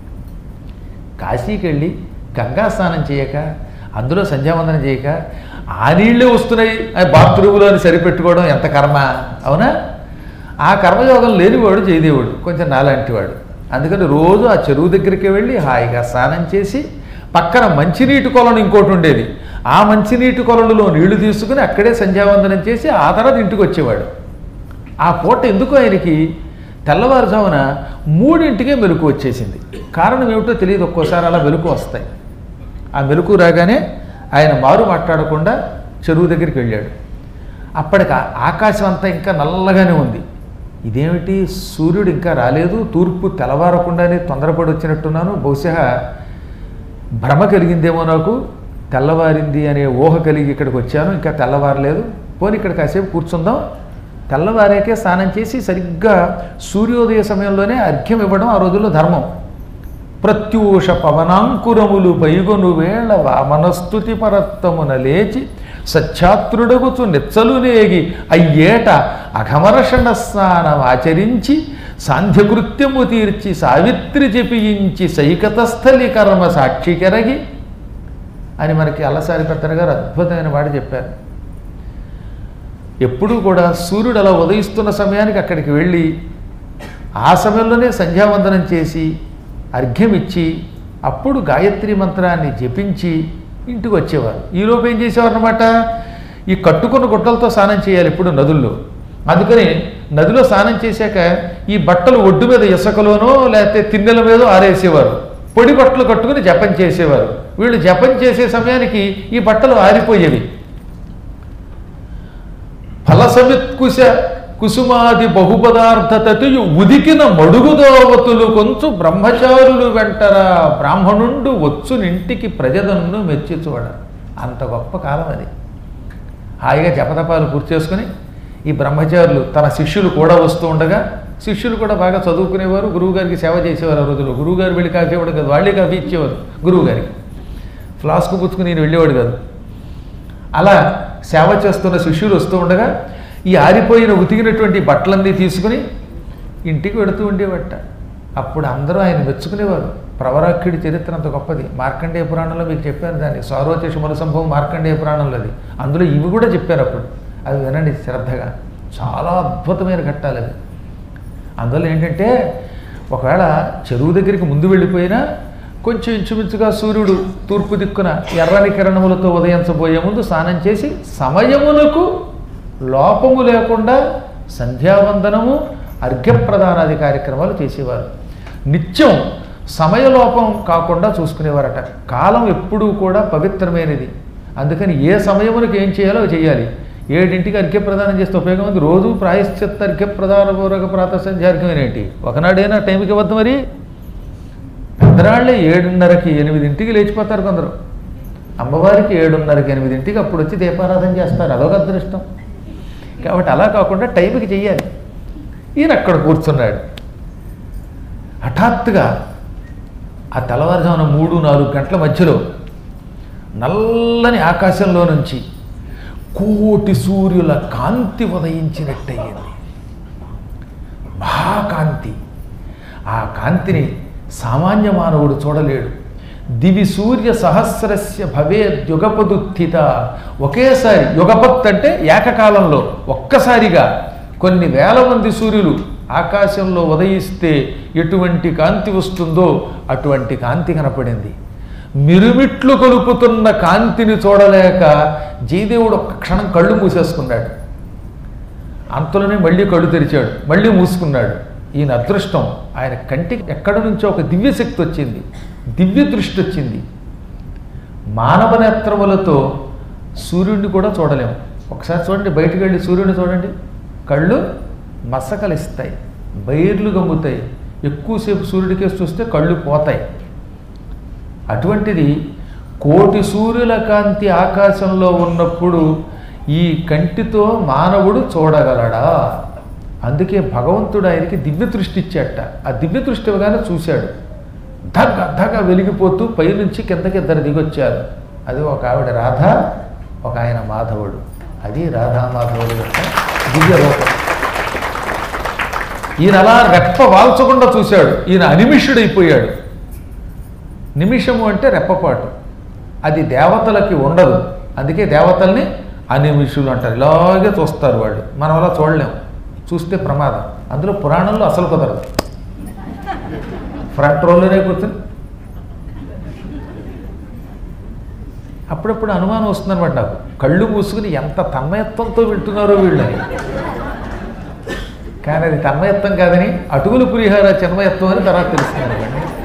కాశీకి వెళ్ళి గంగా స్నానం చేయక అందులో సంధ్యావందనం చేయక ఆ నీళ్ళే వస్తున్నాయి ఆ బాత్రూములో అని సరిపెట్టుకోవడం ఎంత కర్మ అవునా ఆ కర్మయోగం లేనివాడు జయదేవుడు కొంచెం నాలాంటివాడు అందుకని రోజు ఆ చెరువు దగ్గరికి వెళ్ళి హాయిగా స్నానం చేసి పక్కన మంచినీటి కొలను ఇంకోటి ఉండేది ఆ మంచినీటి కొలనులో నీళ్లు తీసుకుని అక్కడే సంధ్యావందనం చేసి ఆ తర్వాత ఇంటికి వచ్చేవాడు ఆ పూట ఎందుకు ఆయనకి తెల్లవారుజామున మూడింటికే మెలకు వచ్చేసింది కారణం ఏమిటో తెలియదు ఒక్కోసారి అలా మెలకు వస్తాయి ఆ మెలకు రాగానే ఆయన మారు మాట్లాడకుండా చెరువు దగ్గరికి వెళ్ళాడు అప్పటికి ఆ- ఆకాశం అంతా ఇంకా నల్లగానే ఉంది ఇదేమిటి సూర్యుడు ఇంకా రాలేదు తూర్పు తెల్లవారకుండానే తొందరపడి వచ్చినట్టున్నాను బహుశా భ్రమ కలిగిందేమో నాకు తెల్లవారింది అనే ఊహ కలిగి ఇక్కడికి వచ్చాను ఇంకా తెల్లవారలేదు పోనీ ఇక్కడ కాసేపు కూర్చుందాం తెల్లవారాకే స్నానం చేసి సరిగ్గా సూర్యోదయ సమయంలోనే అర్ఘ్యం ఇవ్వడం ఆ రోజుల్లో ధర్మం ప్రత్యూష పవనాంకురములు పైగొను వేళ వామనస్తుతి పరత్తమున లేచి సచ్ఛాత్రుడగుచు నెచ్చలు నేగి అయ్యేట అఘమరషణ స్నానం ఆచరించి సాంధ్యకృత్యము తీర్చి సావిత్రి జపించి సైకతస్థలి కర్మ సాక్షి కెరగి అని మనకి అల్లసారి పెద్దన గారు అద్భుతమైన మాట చెప్పారు ఎప్పుడూ కూడా సూర్యుడు అలా ఉదయిస్తున్న సమయానికి అక్కడికి వెళ్ళి ఆ సమయంలోనే సంధ్యావందనం చేసి అర్ఘ్యం ఇచ్చి అప్పుడు గాయత్రి మంత్రాన్ని జపించి ఇంటికి వచ్చేవారు ఈలోపు ఏం చేసేవారు అనమాట ఈ కట్టుకున్న గుట్టలతో స్నానం చేయాలి ఇప్పుడు నదుల్లో అందుకని నదిలో స్నానం చేశాక ఈ బట్టలు ఒడ్డు మీద ఇసుకలోనో లేకపోతే తిన్నెల మీదో ఆరేసేవారు పొడి బట్టలు కట్టుకుని జపం చేసేవారు వీళ్ళు జపం చేసే సమయానికి ఈ బట్టలు ఆరిపోయేవి ఫలసమిత్కుశ కుసుమాది బహుపదార్థతయు ఉదికిన మడుగుదోవతులు కొంచు బ్రహ్మచారులు వెంటరా బ్రాహ్మణుండు వచ్చునింటికి ప్రజదన్ను మెచ్చి చూడ అంత గొప్ప కాలం అది హాయిగా జపతపాలు పూర్తి చేసుకుని ఈ బ్రహ్మచారులు తన శిష్యులు కూడా వస్తూ ఉండగా శిష్యులు కూడా బాగా చదువుకునేవారు గురువుగారికి సేవ చేసేవారు ఆ రోజుల్లో గురువుగారు వెళ్ళి కాఫీ ఇవ్వడం కాదు వాళ్ళే కాఫీ ఇచ్చేవారు గురువుగారికి ఫ్లాస్క్ పుచ్చుకుని నేను వెళ్ళేవాడు కాదు అలా సేవ చేస్తున్న శిష్యులు వస్తూ ఉండగా ఈ ఆరిపోయిన ఉతికినటువంటి బట్టలన్నీ తీసుకుని ఇంటికి వెడుతూ ఉండేవట అప్పుడు అందరూ ఆయన మెచ్చుకునేవారు ప్రవరాక్షుడి చరిత్ర అంత గొప్పది మార్కండేయ పురాణంలో మీకు చెప్పాను దాన్ని సారోచేష మన సంభవం మార్కండేయ పురాణంలో అది అందులో ఇవి కూడా చెప్పారు అప్పుడు అవి వినండి శ్రద్ధగా చాలా అద్భుతమైన ఘట్టాలు అవి అందువల్ల ఏంటంటే ఒకవేళ చెరువు దగ్గరికి ముందు వెళ్ళిపోయినా కొంచెం ఇంచుమించుగా సూర్యుడు తూర్పు దిక్కున ఎర్రని కిరణములతో ఉదయించబోయే ముందు స్నానం చేసి సమయమునకు లోపము లేకుండా సంధ్యావందనము అర్ఘ్యప్రదానాది కార్యక్రమాలు చేసేవారు నిత్యం సమయలోపం కాకుండా చూసుకునేవారట కాలం ఎప్పుడూ కూడా పవిత్రమైనది అందుకని ఏ సమయమునకు ఏం చేయాలో అవి చేయాలి ఏడింటికి అర్ఘ్యప్రదానం చేస్తే ఉపయోగం ఉంది రోజు ప్రాయశ్చిత్త అర్ఘ్యప్రదాన పూర్వక ప్రాత సంధ్యార్ఘ్యం ఏంటి ఒకనాడైనా టైంకి ఇవ్వద్దు మరి పెద్దరాళ్ళే ఏడున్నరకి ఎనిమిదింటికి లేచిపోతారు కొందరు అమ్మవారికి ఏడున్నరకి ఎనిమిదింటికి అప్పుడు వచ్చి దీపారాధన చేస్తారు అదొక అదృష్టం కాబట్టి అలా కాకుండా టైంకి చెయ్యాలి ఈయన అక్కడ కూర్చున్నాడు హఠాత్తుగా ఆ తెల్లవారుజామున మూడు నాలుగు గంటల మధ్యలో నల్లని ఆకాశంలో నుంచి కోటి సూర్యుల కాంతి ఉదయించినట్టయింది మహాకాంతి ఆ కాంతిని సామాన్య మానవుడు చూడలేడు దివి సూర్య సహస్రస్య భవేద్యుగపదుత్థిత ఒకేసారి యుగపత్ అంటే ఏకకాలంలో ఒక్కసారిగా కొన్ని వేల మంది సూర్యులు ఆకాశంలో ఉదయిస్తే ఎటువంటి కాంతి వస్తుందో అటువంటి కాంతి కనపడింది మిరుమిట్లు కొలుపుతున్న కాంతిని చూడలేక జయదేవుడు ఒక్క క్షణం కళ్ళు మూసేసుకున్నాడు అంతలోనే మళ్ళీ కళ్ళు తెరిచాడు మళ్ళీ మూసుకున్నాడు ఈయన అదృష్టం ఆయన కంటికి ఎక్కడి నుంచో ఒక దివ్యశక్తి వచ్చింది దివ్య దృష్టి వచ్చింది మానవ నేత్రములతో సూర్యుడిని కూడా చూడలేము ఒకసారి చూడండి బయటికి వెళ్ళి సూర్యుడిని చూడండి కళ్ళు మసకలిస్తాయి బైర్లు గమ్ముతాయి ఎక్కువసేపు సూర్యుడికేసి చూస్తే కళ్ళు పోతాయి అటువంటిది కోటి సూర్యుల కాంతి ఆకాశంలో ఉన్నప్పుడు ఈ కంటితో మానవుడు చూడగలడా అందుకే భగవంతుడు ఆయనకి దివ్య దృష్టి ఇచ్చాట ఆ దివ్య దృష్టి ఇవ్వగానే చూశాడు ధగ ధగ వెలిగిపోతూ పైనుంచి కిందకి ఇద్దరు దిగొచ్చారు అది ఒక ఆవిడ రాధ ఒక ఆయన మాధవుడు అది రాధా మాధవుడు యొక్క దివ్య రూపం ఈయన అలా రెప్ప వాల్చకుండా చూశాడు ఈయన అనిమిషుడైపోయాడు నిమిషము అంటే రెప్పపాటు అది దేవతలకి ఉండదు అందుకే దేవతల్ని అనిమిషులు అంటారు ఇలాగే చూస్తారు వాళ్ళు మనం అలా చూడలేం చూస్తే ప్రమాదం అందులో పురాణంలో అసలు కుదరదు ఫ్రంట్ రోల్లోనే కూర్చుని అప్పుడప్పుడు అనుమానం వస్తుందన్నమాట నాకు కళ్ళు మూసుకుని ఎంత తన్మయత్వంతో వింటున్నారో వీళ్ళని కానీ అది తన్మయత్వం కాదని అటుకులు పులిహార చిన్మయత్వం అని తర్వాత తెలుస్తుంది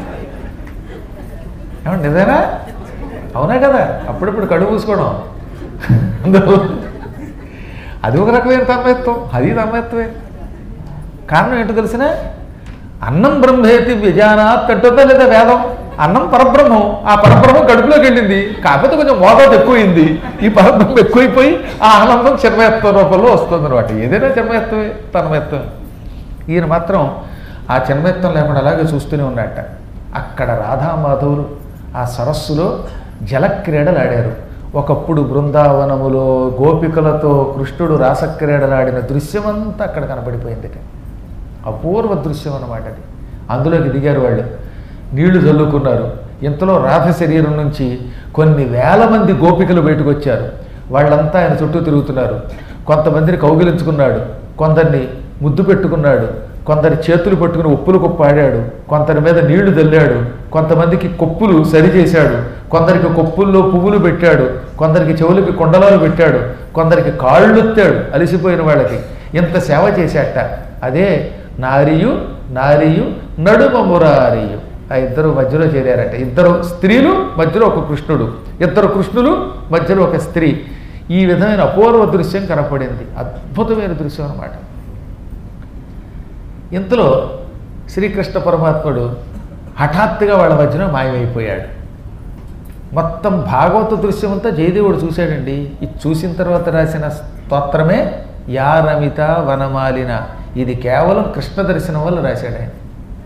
ఏమండి నిజేనా అవునా కదా అప్పుడప్పుడు కడుపు పూసుకోవడం అందులో అది ఒక రకమైన తన్మయత్వం అది తన్మయత్వమే కారణం ఏంటో తెలిసిన అన్నం బ్రహ్మేతి విజానాత్ అంటుందా లేదా వేదం అన్నం పరబ్రహ్మం ఆ పరబ్రహ్మం కడుపులోకి వెళ్ళింది కాకపోతే కొంచెం మోతాదు ఎక్కువైంది ఈ పరబ్రహ్మం ఎక్కువైపోయి ఆ ఆనందం చిన్మయత్వ రూపంలో వస్తుంది అనమాట ఏదైనా చిన్మయత్వమే తన్మయత్వమే ఈయన మాత్రం ఆ చిన్మయత్వం లేకుండా అలాగే చూస్తూనే ఉన్నట్ట అక్కడ రాధామాధవులు ఆ సరస్సులో జలక్రీడలు ఆడారు ఒకప్పుడు బృందావనములో గోపికలతో కృష్ణుడు రాసక్రీడలాడిన దృశ్యమంతా అక్కడ కనపడిపోయింది అపూర్వ దృశ్యం అన్నమాట అది అందులోకి దిగారు వాళ్ళు నీళ్లు చల్లుకున్నారు ఇంతలో రాధ శరీరం నుంచి కొన్ని వేల మంది గోపికలు బయటకు వచ్చారు వాళ్ళంతా ఆయన చుట్టూ తిరుగుతున్నారు కొంతమందిని కౌగిలించుకున్నాడు కొందరిని ముద్దు పెట్టుకున్నాడు కొందరి చేతులు పట్టుకుని ఉప్పులు కుప్ప ఆడాడు కొందరి మీద నీళ్లు చల్లాడు కొంతమందికి కొప్పులు సరిచేశాడు కొందరికి కొప్పుల్లో పువ్వులు పెట్టాడు కొందరికి చెవులకి కొండలాలు పెట్టాడు కొందరికి కాళ్ళొత్తాడు అలసిపోయిన వాళ్ళకి ఇంత సేవ చేశాట అదే నారియు నారియు నడుమ మురారియు ఆ ఇద్దరు మధ్యలో చేరారట ఇద్దరు స్త్రీలు మధ్యలో ఒక కృష్ణుడు ఇద్దరు కృష్ణులు మధ్యలో ఒక స్త్రీ ఈ విధమైన అపూర్వ దృశ్యం కనపడింది అద్భుతమైన దృశ్యం అన్నమాట ఇంతలో శ్రీకృష్ణ పరమాత్ముడు హఠాత్తుగా వాళ్ళ మధ్యన మాయమైపోయాడు మొత్తం భాగవత దృశ్యం అంతా జయదేవుడు చూశాడండి ఇది చూసిన తర్వాత రాసిన స్తోత్రమే యారమిత వనమాలిన ఇది కేవలం కృష్ణ దర్శనం వల్ల రాశాడు ఆయన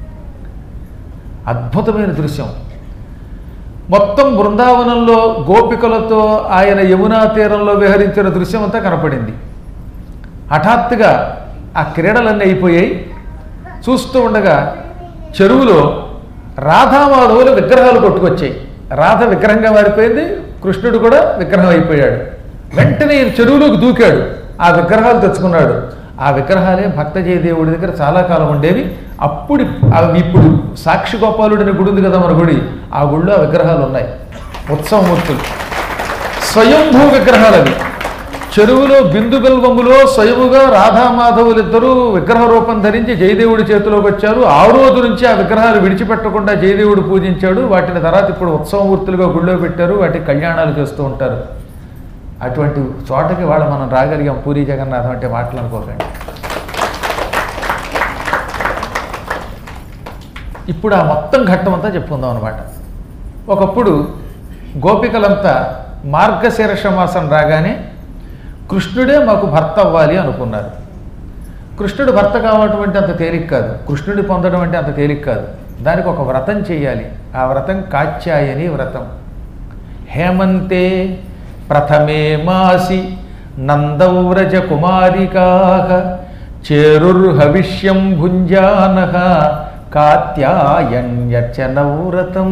అద్భుతమైన దృశ్యం మొత్తం బృందావనంలో గోపికలతో ఆయన యమునా తీరంలో విహరించిన దృశ్యం అంతా కనపడింది హఠాత్తుగా ఆ క్రీడలన్నీ అయిపోయాయి చూస్తూ ఉండగా చెరువులో రాధామాధవుల విగ్రహాలు కొట్టుకొచ్చాయి రాధ విగ్రహంగా మారిపోయింది కృష్ణుడు కూడా విగ్రహం అయిపోయాడు వెంటనే ఈయన చెరువులోకి దూకాడు ఆ విగ్రహాలు తెచ్చుకున్నాడు ఆ విగ్రహాలే భక్త జయదేవుడి దగ్గర చాలా కాలం ఉండేవి అప్పుడు అవి ఇప్పుడు సాక్షి గోపాలుడు అనే గుడి ఉంది కదా మన గుడి ఆ గుడిలో ఆ విగ్రహాలు ఉన్నాయి ఉత్సవమూర్తులు స్వయంభూ విగ్రహాలు అవి చెరువులో బిందు బిల్వములో స్వయముగా రాధామాధవులిద్దరూ విగ్రహ రూపం ధరించి జయదేవుడి చేతిలోకి వచ్చారు ఆ రోజు నుంచి ఆ విగ్రహాలు విడిచిపెట్టకుండా జయదేవుడు పూజించాడు వాటిని తర్వాత ఇప్పుడు ఉత్సవమూర్తులుగా గుళ్ళో పెట్టారు వాటి కళ్యాణాలు చేస్తూ ఉంటారు అటువంటి చోటకి వాళ్ళు మనం రాగలిగాం పూరి జగన్నాథం అంటే మాటలు అనుకోకండి ఇప్పుడు ఆ మొత్తం ఘట్టం అంతా చెప్పుకుందాం అనమాట ఒకప్పుడు గోపికలంతా మార్గశీర్ష మాసం రాగానే కృష్ణుడే మాకు భర్త అవ్వాలి అనుకున్నారు కృష్ణుడు భర్త కావటం అంటే అంత తేలిక కాదు కృష్ణుడి పొందడం అంటే అంత తేలిక కాదు దానికి ఒక వ్రతం చేయాలి ఆ వ్రతం కాత్యాయని వ్రతం హేమంతే ప్రథమే మాసి నందవ్రజ కుమారికా చేరుర్హవిష్యం భుంజానః కాత్యాయన్యర్చన వ్రతం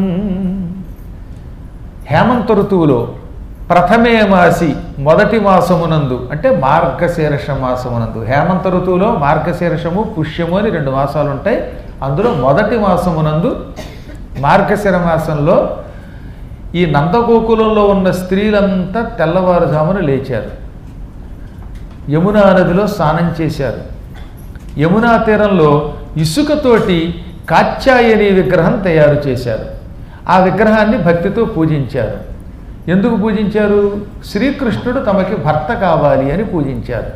హేమంత ఋతువులో ప్రథమే మాసి మొదటి మాసమునందు అంటే మార్గశీర్ష మాసమునందు హేమంత ఋతువులో మార్గశీర్షము పుష్యము అని రెండు మాసాలు ఉంటాయి అందులో మొదటి మాసమునందు మార్గశిర మాసంలో ఈ నందగోకులంలో ఉన్న స్త్రీలంతా తెల్లవారుజామున లేచారు యమునా నదిలో స్నానం చేశారు యమునా తీరంలో ఇసుకతోటి కాత్యాయని విగ్రహం తయారు చేశారు ఆ విగ్రహాన్ని భక్తితో పూజించారు ఎందుకు పూజించారు శ్రీకృష్ణుడు తమకి భర్త కావాలి అని పూజించారు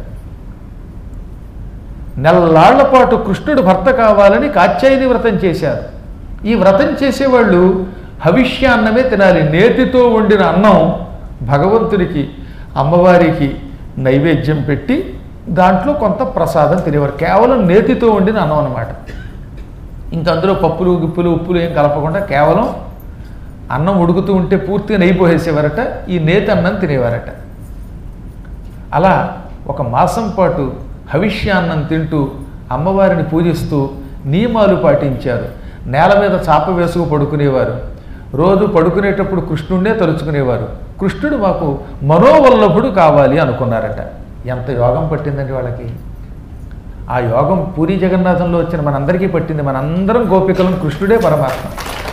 నెల్లాళ్ల పాటు కృష్ణుడు భర్త కావాలని కాత్యాయని వ్రతం చేశారు ఈ వ్రతం చేసేవాళ్ళు హవిష్యాన్నమే తినాలి నేతితో వండిన అన్నం భగవంతుడికి అమ్మవారికి నైవేద్యం పెట్టి దాంట్లో కొంత ప్రసాదం తినేవారు కేవలం నేతితో వండిన అన్నం అనమాట ఇంకా అందులో పప్పులు గిప్పులు ఉప్పులు ఏం కలపకుండా కేవలం అన్నం ఉడుకుతూ ఉంటే పూర్తిగా నెయ్యి పోసేసేవారట ఈ నేతి అన్నం తినేవారట అలా ఒక మాసం పాటు హవిష్యాన్నం తింటూ అమ్మవారిని పూజిస్తూ నియమాలు పాటించారు నేల మీద చాప వేసుకు పడుకునేవారు రోజు పడుకునేటప్పుడు కృష్ణుడినే తలుచుకునేవారు కృష్ణుడు మాకు మనోవల్లభుడు కావాలి అనుకున్నారట ఎంత యోగం పట్టిందండి వాళ్ళకి ఆ యోగం పూరి జగన్నాథంలో వచ్చిన మనందరికీ పట్టింది మనందరం గోపికలం కృష్ణుడే పరమాత్మ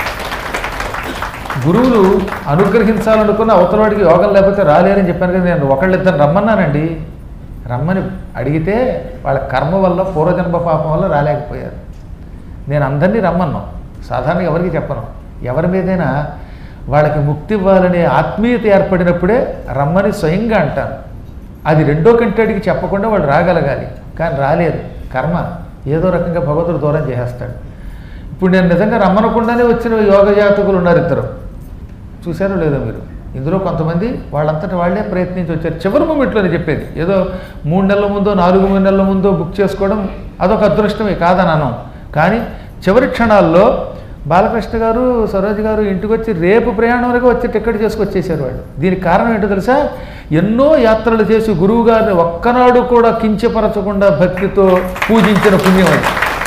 గురువులు అనుగ్రహించాలనుకున్న అవతలవాడికి యోగం లేకపోతే రాలేరని చెప్పాను కదా నేను ఒకళ్ళిద్దరు రమ్మన్నానండి రమ్మని అడిగితే వాళ్ళ కర్మ వల్ల పూర్వజన్మ పాపం వల్ల రాలేకపోయారు నేను అందరినీ రమ్మన్నాం సాధారణంగా ఎవరికి చెప్పను ఎవరి మీదైనా వాళ్ళకి ముక్తి ఇవ్వాలనే ఆత్మీయత ఏర్పడినప్పుడే రమ్మని స్వయంగా అంటాను అది రెండో కంటడికి చెప్పకుండా వాళ్ళు రాగలగాలి కానీ రాలేరు కర్మ ఏదో రకంగా భగవంతుడు దూరం చేసేస్తాడు ఇప్పుడు నేను నిజంగా రమ్మనకుండానే వచ్చిన యోగ జాతకులు ఉన్నారు ఇద్దరు చూశారో లేదో మీరు ఇందులో కొంతమంది వాళ్ళంతటి వాళ్ళే ప్రయత్నించి వచ్చారు చివరి మూమెంట్లోనే చెప్పేది ఏదో మూడు నెలల ముందో నాలుగు మూడు నెలల ముందో బుక్ చేసుకోవడం అదొక అదృష్టమే కాదనను కానీ చివరి క్షణాల్లో బాలకృష్ణ గారు సరోజ్ గారు ఇంటికి వచ్చి రేపు ప్రయాణం వరకు వచ్చి టికెట్ చేసుకొచ్చేసారు వాళ్ళు దీనికి కారణం ఏంటో తెలుసా ఎన్నో యాత్రలు చేసి గురువు గారిని ఒక్కనాడు కూడా కించపరచకుండా భక్తితో పూజించిన పుణ్యం అది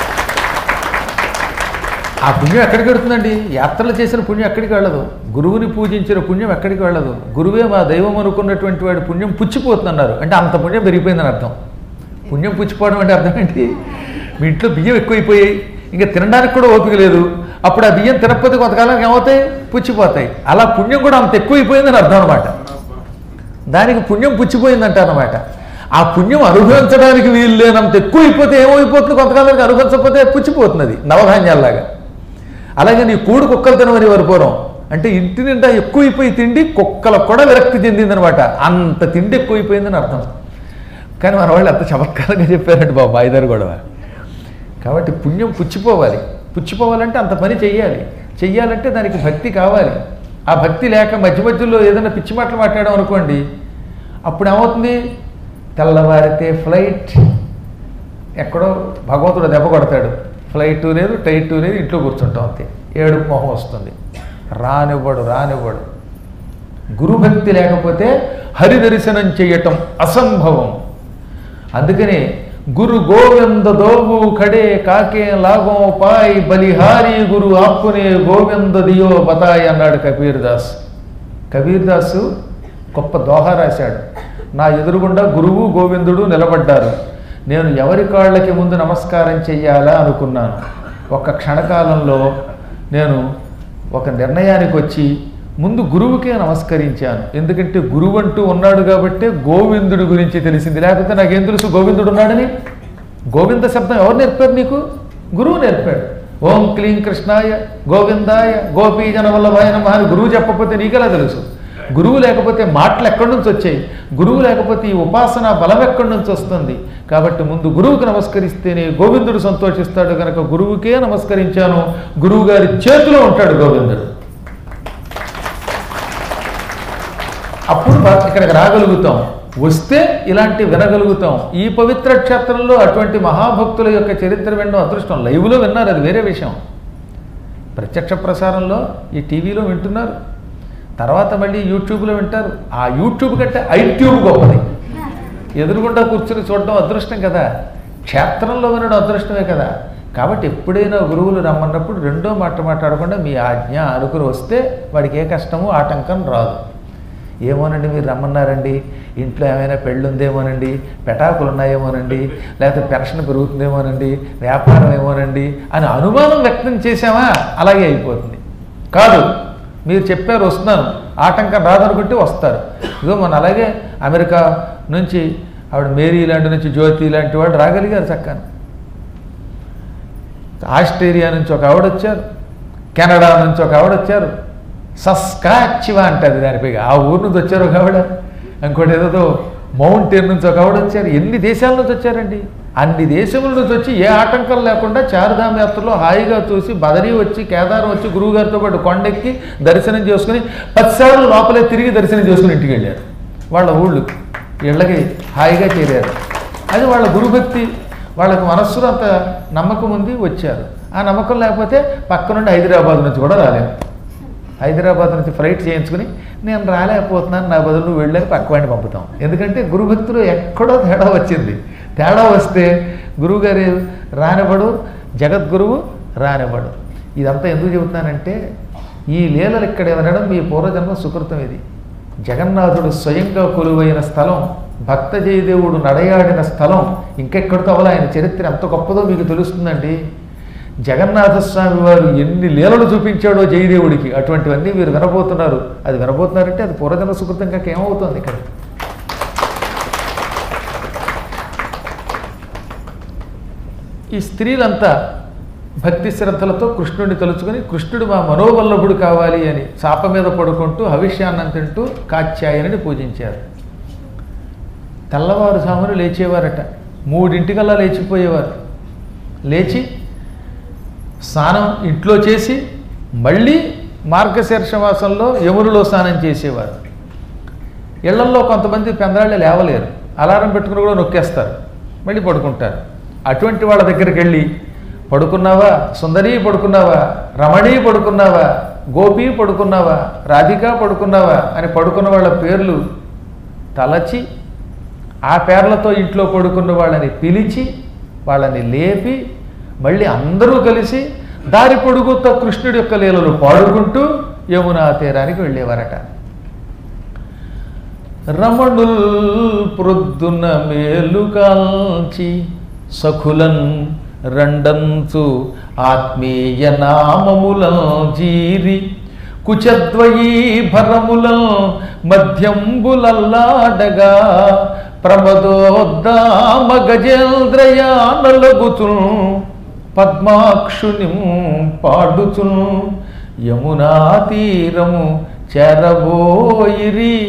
ఆ పుణ్యం ఎక్కడికి వెళుతుందండి యాత్రలు చేసిన పుణ్యం ఎక్కడికి వెళ్ళదు గురువుని పూజించిన పుణ్యం ఎక్కడికి వెళ్ళదు గురువే మా దైవం అనుకున్నటువంటి వాడి పుణ్యం పుచ్చిపోతుందన్నారు అంటే అంత పుణ్యం పెరిగిపోయిందని అర్థం పుణ్యం పుచ్చిపోవడం అంటే అర్థం ఏంటి మీ ఇంట్లో బియ్యం ఎక్కువైపోయాయి ఇంకా తినడానికి కూడా ఓపిక లేదు అప్పుడు ఆ బియ్యం తినకపోతే కొంతకాలానికి ఏమవుతాయి పుచ్చిపోతాయి అలా పుణ్యం కూడా అంత ఎక్కువైపోయిందని అర్థం అనమాట దానికి పుణ్యం పుచ్చిపోయిందంట అనమాట ఆ పుణ్యం అనుభవించడానికి వీలు లేనంత ఎక్కువైపోతే ఏమైపోతుంది కొంతకాలానికి అనుభవించకపోతే పుచ్చిపోతున్నది నవధాన్యాల్లాగా అలాగే నీ కూడు కుక్కలు తినమని వారు పూర్వం అంటే ఇంటి నిండా ఎక్కువైపోయి తిండి కుక్కలకు కూడా విరక్తి చెందిందనమాట అంత తిండి ఎక్కువైపోయిందని అర్థం కానీ మన వాళ్ళు అంత చమత్కారంగా చెప్పారండి బాబు ఐదారు గొడవ కాబట్టి పుణ్యం పుచ్చిపోవాలి పుచ్చిపోవాలంటే అంత పని చెయ్యాలి చెయ్యాలంటే దానికి భక్తి కావాలి ఆ భక్తి లేక మధ్య మధ్యలో ఏదైనా పిచ్చి మాటలు మాట్లాడాం అనుకోండి అప్పుడు ఏమవుతుంది తెల్లవారితే ఫ్లైట్ ఎక్కడో భగవంతుడు దెబ్బ కొడతాడు ఫ్లైట్ లేదు టైట్ లేదు ఇంట్లో కూర్చుంటాం అంతే ఏడుపు మొహం వస్తుంది రానివ్వడు రానివ్వడు గురుభక్తి లేకపోతే హరి దర్శనం చేయటం అసంభవం అందుకని గురు గోవింద దోగు కడే కాకే లాగో పాయ్ బలిహారి గురు ఆప్పునే గోవింద దియో బతాయ్ అన్నాడు కబీర్ దాస్ కబీర్ దాసు గొప్ప దోహ రాశాడు నా ఎదురుగుండా గురువు గోవిందుడు నిలబడ్డారు నేను ఎవరి కాళ్ళకి ముందు నమస్కారం చెయ్యాలా అనుకున్నాను ఒక క్షణకాలంలో నేను ఒక నిర్ణయానికి వచ్చి ముందు గురువుకే నమస్కరించాను ఎందుకంటే గురువు అంటూ ఉన్నాడు కాబట్టి గోవిందుడి గురించి తెలిసింది లేకపోతే నాకేం తెలుసు గోవిందుడు ఉన్నాడని గోవింద శబ్దం ఎవరు నేర్పారు నీకు గురువు నేర్పాడు ఓం క్లీం కృష్ణాయ గోవిందాయ గోపీ జనవల్లభాయ నమ అని గురువు చెప్పకపోతే నీకెలా తెలుసు గురువు లేకపోతే మాటలు ఎక్కడి నుంచి వచ్చాయి గురువు లేకపోతే ఈ ఉపాసన బలం ఎక్కడి నుంచి వస్తుంది కాబట్టి ముందు గురువుకి నమస్కరిస్తేనే గోవిందుడు సంతోషిస్తాడు కనుక గురువుకే నమస్కరించాను గురువు గారి చేతిలో ఉంటాడు గోవిందుడు అప్పుడు బా- ఇక్కడికి రాగలుగుతాం వస్తే ఇలాంటి వినగలుగుతాం ఈ పవిత్ర క్షేత్రంలో అటువంటి మహాభక్తుల యొక్క చరిత్ర వినడం అదృష్టం లైవ్లో విన్నారు అది వేరే విషయం ప్రత్యక్ష ప్రసారంలో ఈ టీవీలో వింటున్నారు తర్వాత మళ్ళీ యూట్యూబ్లో వింటారు ఆ యూట్యూబ్ కంటే ఐట్యూబ్ గొప్పది ఎదురుగుండా కూర్చుని చూడడం అదృష్టం కదా క్షేత్రంలో వినడం అదృష్టమే కదా కాబట్టి ఎప్పుడైనా గురువులు రమ్మన్నప్పుడు రెండో మాట మాట్లాడకుండా మీ ఆజ్ఞ అనుకుని వస్తే వాడికి ఏ కష్టము ఆటంకం రాదు ఏమోనండి మీరు రమ్మన్నారండి ఇంట్లో ఏమైనా పెళ్ళి ఉందేమోనండి పెటాకులు ఉన్నాయేమోనండి లేకపోతే పెన్షన్ పెరుగుతుందేమోనండి వ్యాపారం ఏమోనండి అని అనుమానం వ్యక్తం చేసామా అలాగే అయిపోతుంది కాదు మీరు చెప్పారు వస్తున్నాను ఆటంకం రాదనుకుంటే వస్తారు ఇదిగో మన అలాగే అమెరికా నుంచి ఆవిడ మేరీ లాంటి నుంచి జ్యోతి లాంటి వాళ్ళు రాగలిగారు చక్కని ఆస్ట్రేలియా నుంచి ఒక ఆవిడ వచ్చారు కెనడా నుంచి ఒక ఆవిడ వచ్చారు సస్కాచివా అంటది దానిపై ఆ ఊరు నుంచి వచ్చారు ఒక ఆవిడ ఇంకోటి ఏదో మౌంటైన్ నుంచి ఒక ఆవిడ వచ్చారు ఎన్ని దేశాల నుంచి వచ్చారండి అన్ని దేశముల నుంచి వచ్చి ఏ ఆటంకం లేకుండా చారుధామ యాత్రలో హాయిగా చూసి బదరీ వచ్చి కేదారం వచ్చి గురువుగారితో పాటు కొండెక్కి దర్శనం చేసుకుని పదిసార్లు లోపలే తిరిగి దర్శనం చేసుకుని ఇంటికి వెళ్ళారు వాళ్ళ ఊళ్ళు ఇళ్ళకి హాయిగా చేరారు అది వాళ్ళ గురుభక్తి వాళ్ళకి మనస్సులో అంత నమ్మకం ఉంది వచ్చారు ఆ నమ్మకం లేకపోతే పక్క నుండి హైదరాబాద్ నుంచి కూడా రాలేము హైదరాబాద్ నుంచి ఫ్లైట్ చేయించుకుని నేను రాలేకపోతున్నాను నా బదులు నువ్వు వెళ్ళని పక్కవాడిని పంపుతాం ఎందుకంటే గురుభక్తులు ఎక్కడో తేడా వచ్చింది తేడా వస్తే గురువుగారు రానివ్వడు జగద్గురువు రానివ్వడు ఇదంతా ఎందుకు చెబుతున్నానంటే ఈ లీలలు ఇక్కడ వినడం మీ పూర్వజన్మ సుకృతం ఇది జగన్నాథుడు స్వయంగా కొలువైన స్థలం భక్త జయదేవుడు నడయాడిన స్థలం ఇంకెక్కడితో అవలా ఆయన చరిత్ర ఎంత గొప్పదో మీకు తెలుస్తుందండి జగన్నాథ స్వామి వారు ఎన్ని లీలలు చూపించాడో జయదేవుడికి అటువంటివన్నీ మీరు వినబోతున్నారు అది వినబోతున్నారంటే అది పూర్వజన్మ సుకృతం కాక ఏమవుతుంది ఇక్కడ ఈ స్త్రీలంతా భక్తి శ్రద్ధలతో కృష్ణుడిని తలుచుకొని కృష్ణుడు మా మనోవల్లభుడు కావాలి అని చాప మీద పడుకుంటూ హవిష్యాన్నం తింటూ కాత్యాయని పూజించారు తెల్లవారుజామున లేచేవారట మూడింటికల్లా లేచిపోయేవారు లేచి స్నానం ఇంట్లో చేసి మళ్ళీ మార్గశీర్ష మాసంలో యమునులో స్నానం చేసేవారు ఇళ్లల్లో కొంతమంది పెందరాళ్ళు లేవలేరు అలారం పెట్టుకుని కూడా నొక్కేస్తారు మళ్ళీ పడుకుంటారు అటువంటి వాళ్ళ దగ్గరికి వెళ్ళి పడుకున్నావా సుందరి పడుకున్నావా రమణి పడుకున్నావా గోపి పడుకున్నావా రాధిక పడుకున్నావా అని పడుకున్న వాళ్ళ పేర్లు తలచి ఆ పేర్లతో ఇంట్లో పడుకున్న వాళ్ళని పిలిచి వాళ్ళని లేపి మళ్ళీ అందరూ కలిసి దారి పొడుగుతో కృష్ణుడి యొక్క లీలలు పాడుకుంటూ యమునా తీరానికి వెళ్ళేవారట రమణుల్ ప్రొద్దున మేలుకాల్చి సఖులన్ రెండంచు ఆత్మీయ నామములం జీరి కుచద్వయీ భరములం మధ్యంబులల్లాడగా ప్రమదోద్దామ గజేంద్రయానలగుతు పద్మాక్షుని పాడుచు యమునా తీరము చెరబోయిరి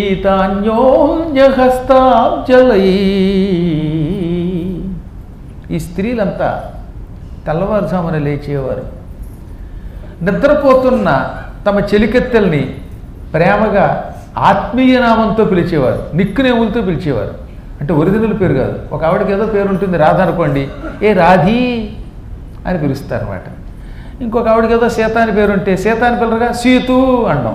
గృహీతాన్యోన్యహస్తాబ్జలై ఈ స్త్రీలంతా తెల్లవారుజామున లేచేవారు నిద్రపోతున్న తమ చెలికెత్తెల్ని ప్రేమగా ఆత్మీయ నామంతో పిలిచేవారు నిక్కునేములతో పిలిచేవారు అంటే ఒరిజినల్ పేరు కాదు ఒక ఆవిడకి ఏదో పేరు ఉంటుంది రాధ అనుకోండి ఏ రాధీ అని పిలుస్తారు అనమాట ఇంకొక ఆవిడకి ఏదో సీత అని పేరు ఉంటే సీత అని పిల్లరుగా సీతు అండం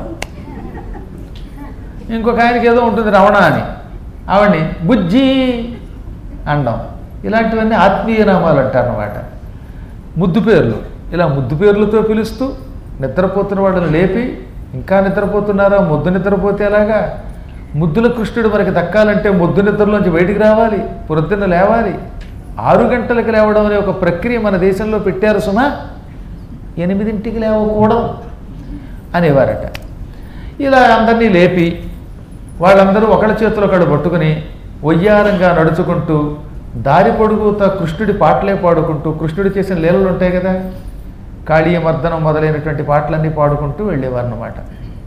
ఇంకొక ఆయనకి ఏదో ఉంటుంది రమణ అని ఆవిడ్ని బుజ్జి అండం ఇలాంటివన్నీ ఆత్మీయ నామాలు అంటారనమాట ముద్దు పేర్లు ఇలా ముద్దు పేర్లతో పిలుస్తూ నిద్రపోతున్న వాళ్ళని లేపి ఇంకా నిద్రపోతున్నారా ముద్దు నిద్రపోతే ఎలాగా ముద్దుల కృష్ణుడు మనకి దక్కాలంటే ముద్దు నిద్రలోంచి బయటికి రావాలి పొద్దున్న లేవాలి ఆరు గంటలకు లేవడం అనే ఒక ప్రక్రియ మన దేశంలో పెట్టారు సుమా ఎనిమిదింటికి లేవకూడదు అనేవారట ఇలా అందరినీ లేపి వాళ్ళందరూ ఒకళ్ళ చేతులు ఒకళ్ళు పట్టుకుని ఒయ్యారంగా నడుచుకుంటూ దారి పొడుగుతా కృష్ణుడి పాటలే పాడుకుంటూ కృష్ణుడు చేసిన లీలలు ఉంటాయి కదా కాళీయ మర్దనం మొదలైనటువంటి పాటలన్నీ పాడుకుంటూ వెళ్ళేవారు అన్నమాట